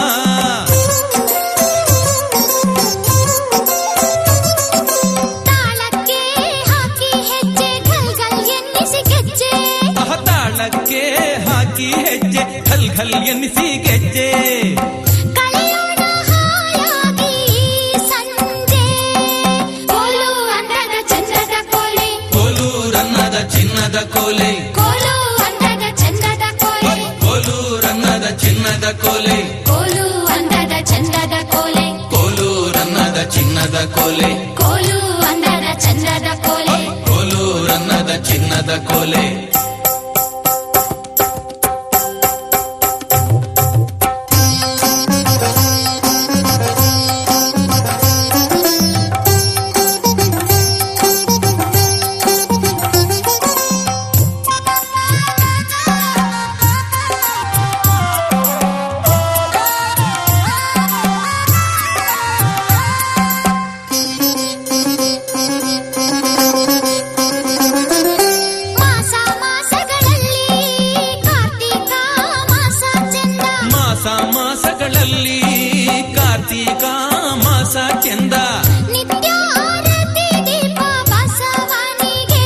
ತಾಳಕ್ಕೆ ಹಾಕಿ ಹೆಜ್ಜೆ ಗಲ್ ಗಲ್ ಎನ್ನಿಸಿ ಗೆಜ್ಜೆ ಅಹ ತಾಳಕ್ಕೆ ಹಾಕಿ ಹೆಜ್ಜೆ ಘಲ್ ಘಲ್ ಎನ್ನಿಸಿ ಗೆಜ್ಜೆ ಕಳೆಯೋಣ ಹಾಯಾಗಿ ಸಂಜೆ ಕೋಲು ಅಂದದ ಚಂದದ ಕೋಲೆ ಕೋಲು ರನ್ನದ ಚಿನ್ನದ ಕೋಲೆ ಕೋಲು ಅಂದದ ಚಂದದ ಕೋಲೆ ಕೋಲು ರನ್ನದ ಚಿನ್ನದ ಕೋಲೆ ಕೋಲು ಅಂದದ ಚಂದದ ಕೋಲೆ ಕೋಲು ರನ್ನದ ಚಿನ್ನದ ಕೋಲೆ ಕೋಲು ಅಂದದ ಚಂದದ ಕೋಲೆ ಕೋಲು ರನ್ನದ ಚಿನ್ನದ ಕೋಲೆ ಮಾಸಗಳಲ್ಲಿ ಕಾರ್ತೀಕ ಮಾಸ ಚೆಂದ ನಿತ್ಯ ಆರತಿ ದೀಪ ಬಸವನಿಗೆ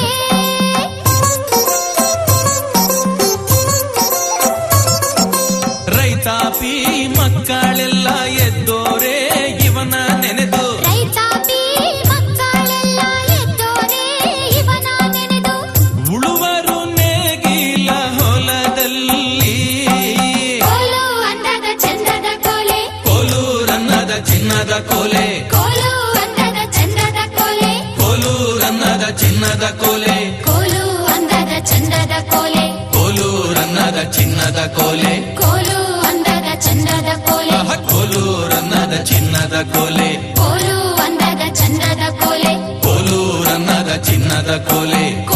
ರೈತಾಪಿ ಮಕ್ಕಳೆಲ್ಲ ಎದ್ದೋರೆ ಇವನ ನೆನೆದು ರೈತಾಪಿ ಮಕ್ಕಳೆಲ್ಲ ಎದ್ದೋರೆ ಇವನ ನೆನೆದು ಉಳುವರು ನೇಗಿಲ ಹೊಲದಲ್ಲಿ ಕೋಲು ಅಂದದ ಚಂದದ ಕೋಲೆ ಕೋಲೂರನ್ನದ ಚಿನ್ನದ ಕೋಲೆ ಕೋಲು ಅಂದದ ಚಂದದ ಕೋಲೆ ಕೋಲೂರನ್ನದ ಚಿನ್ನದ ಕೋಲೆ ಕೋಲು ಅಂದದ ಚಂದದ ಕೋಲೆ ಕೋಲೂರನ್ನದ ಚಿನ್ನದ ಕೋಲೆ ಕೋಲು ಅಂದದ ಚಂದದ ಕೋಲೆ ಆಹ, ಕೋಲೂರನ್ನದ ಚಿನ್ನದ ಕೋಲೆ ಕೋಲು ಅಂದದ ಚಂದದ ಕೋಲೆ ಕೋಲೂರನ್ನದ ಚಿನ್ನದ ಕೋಲೆ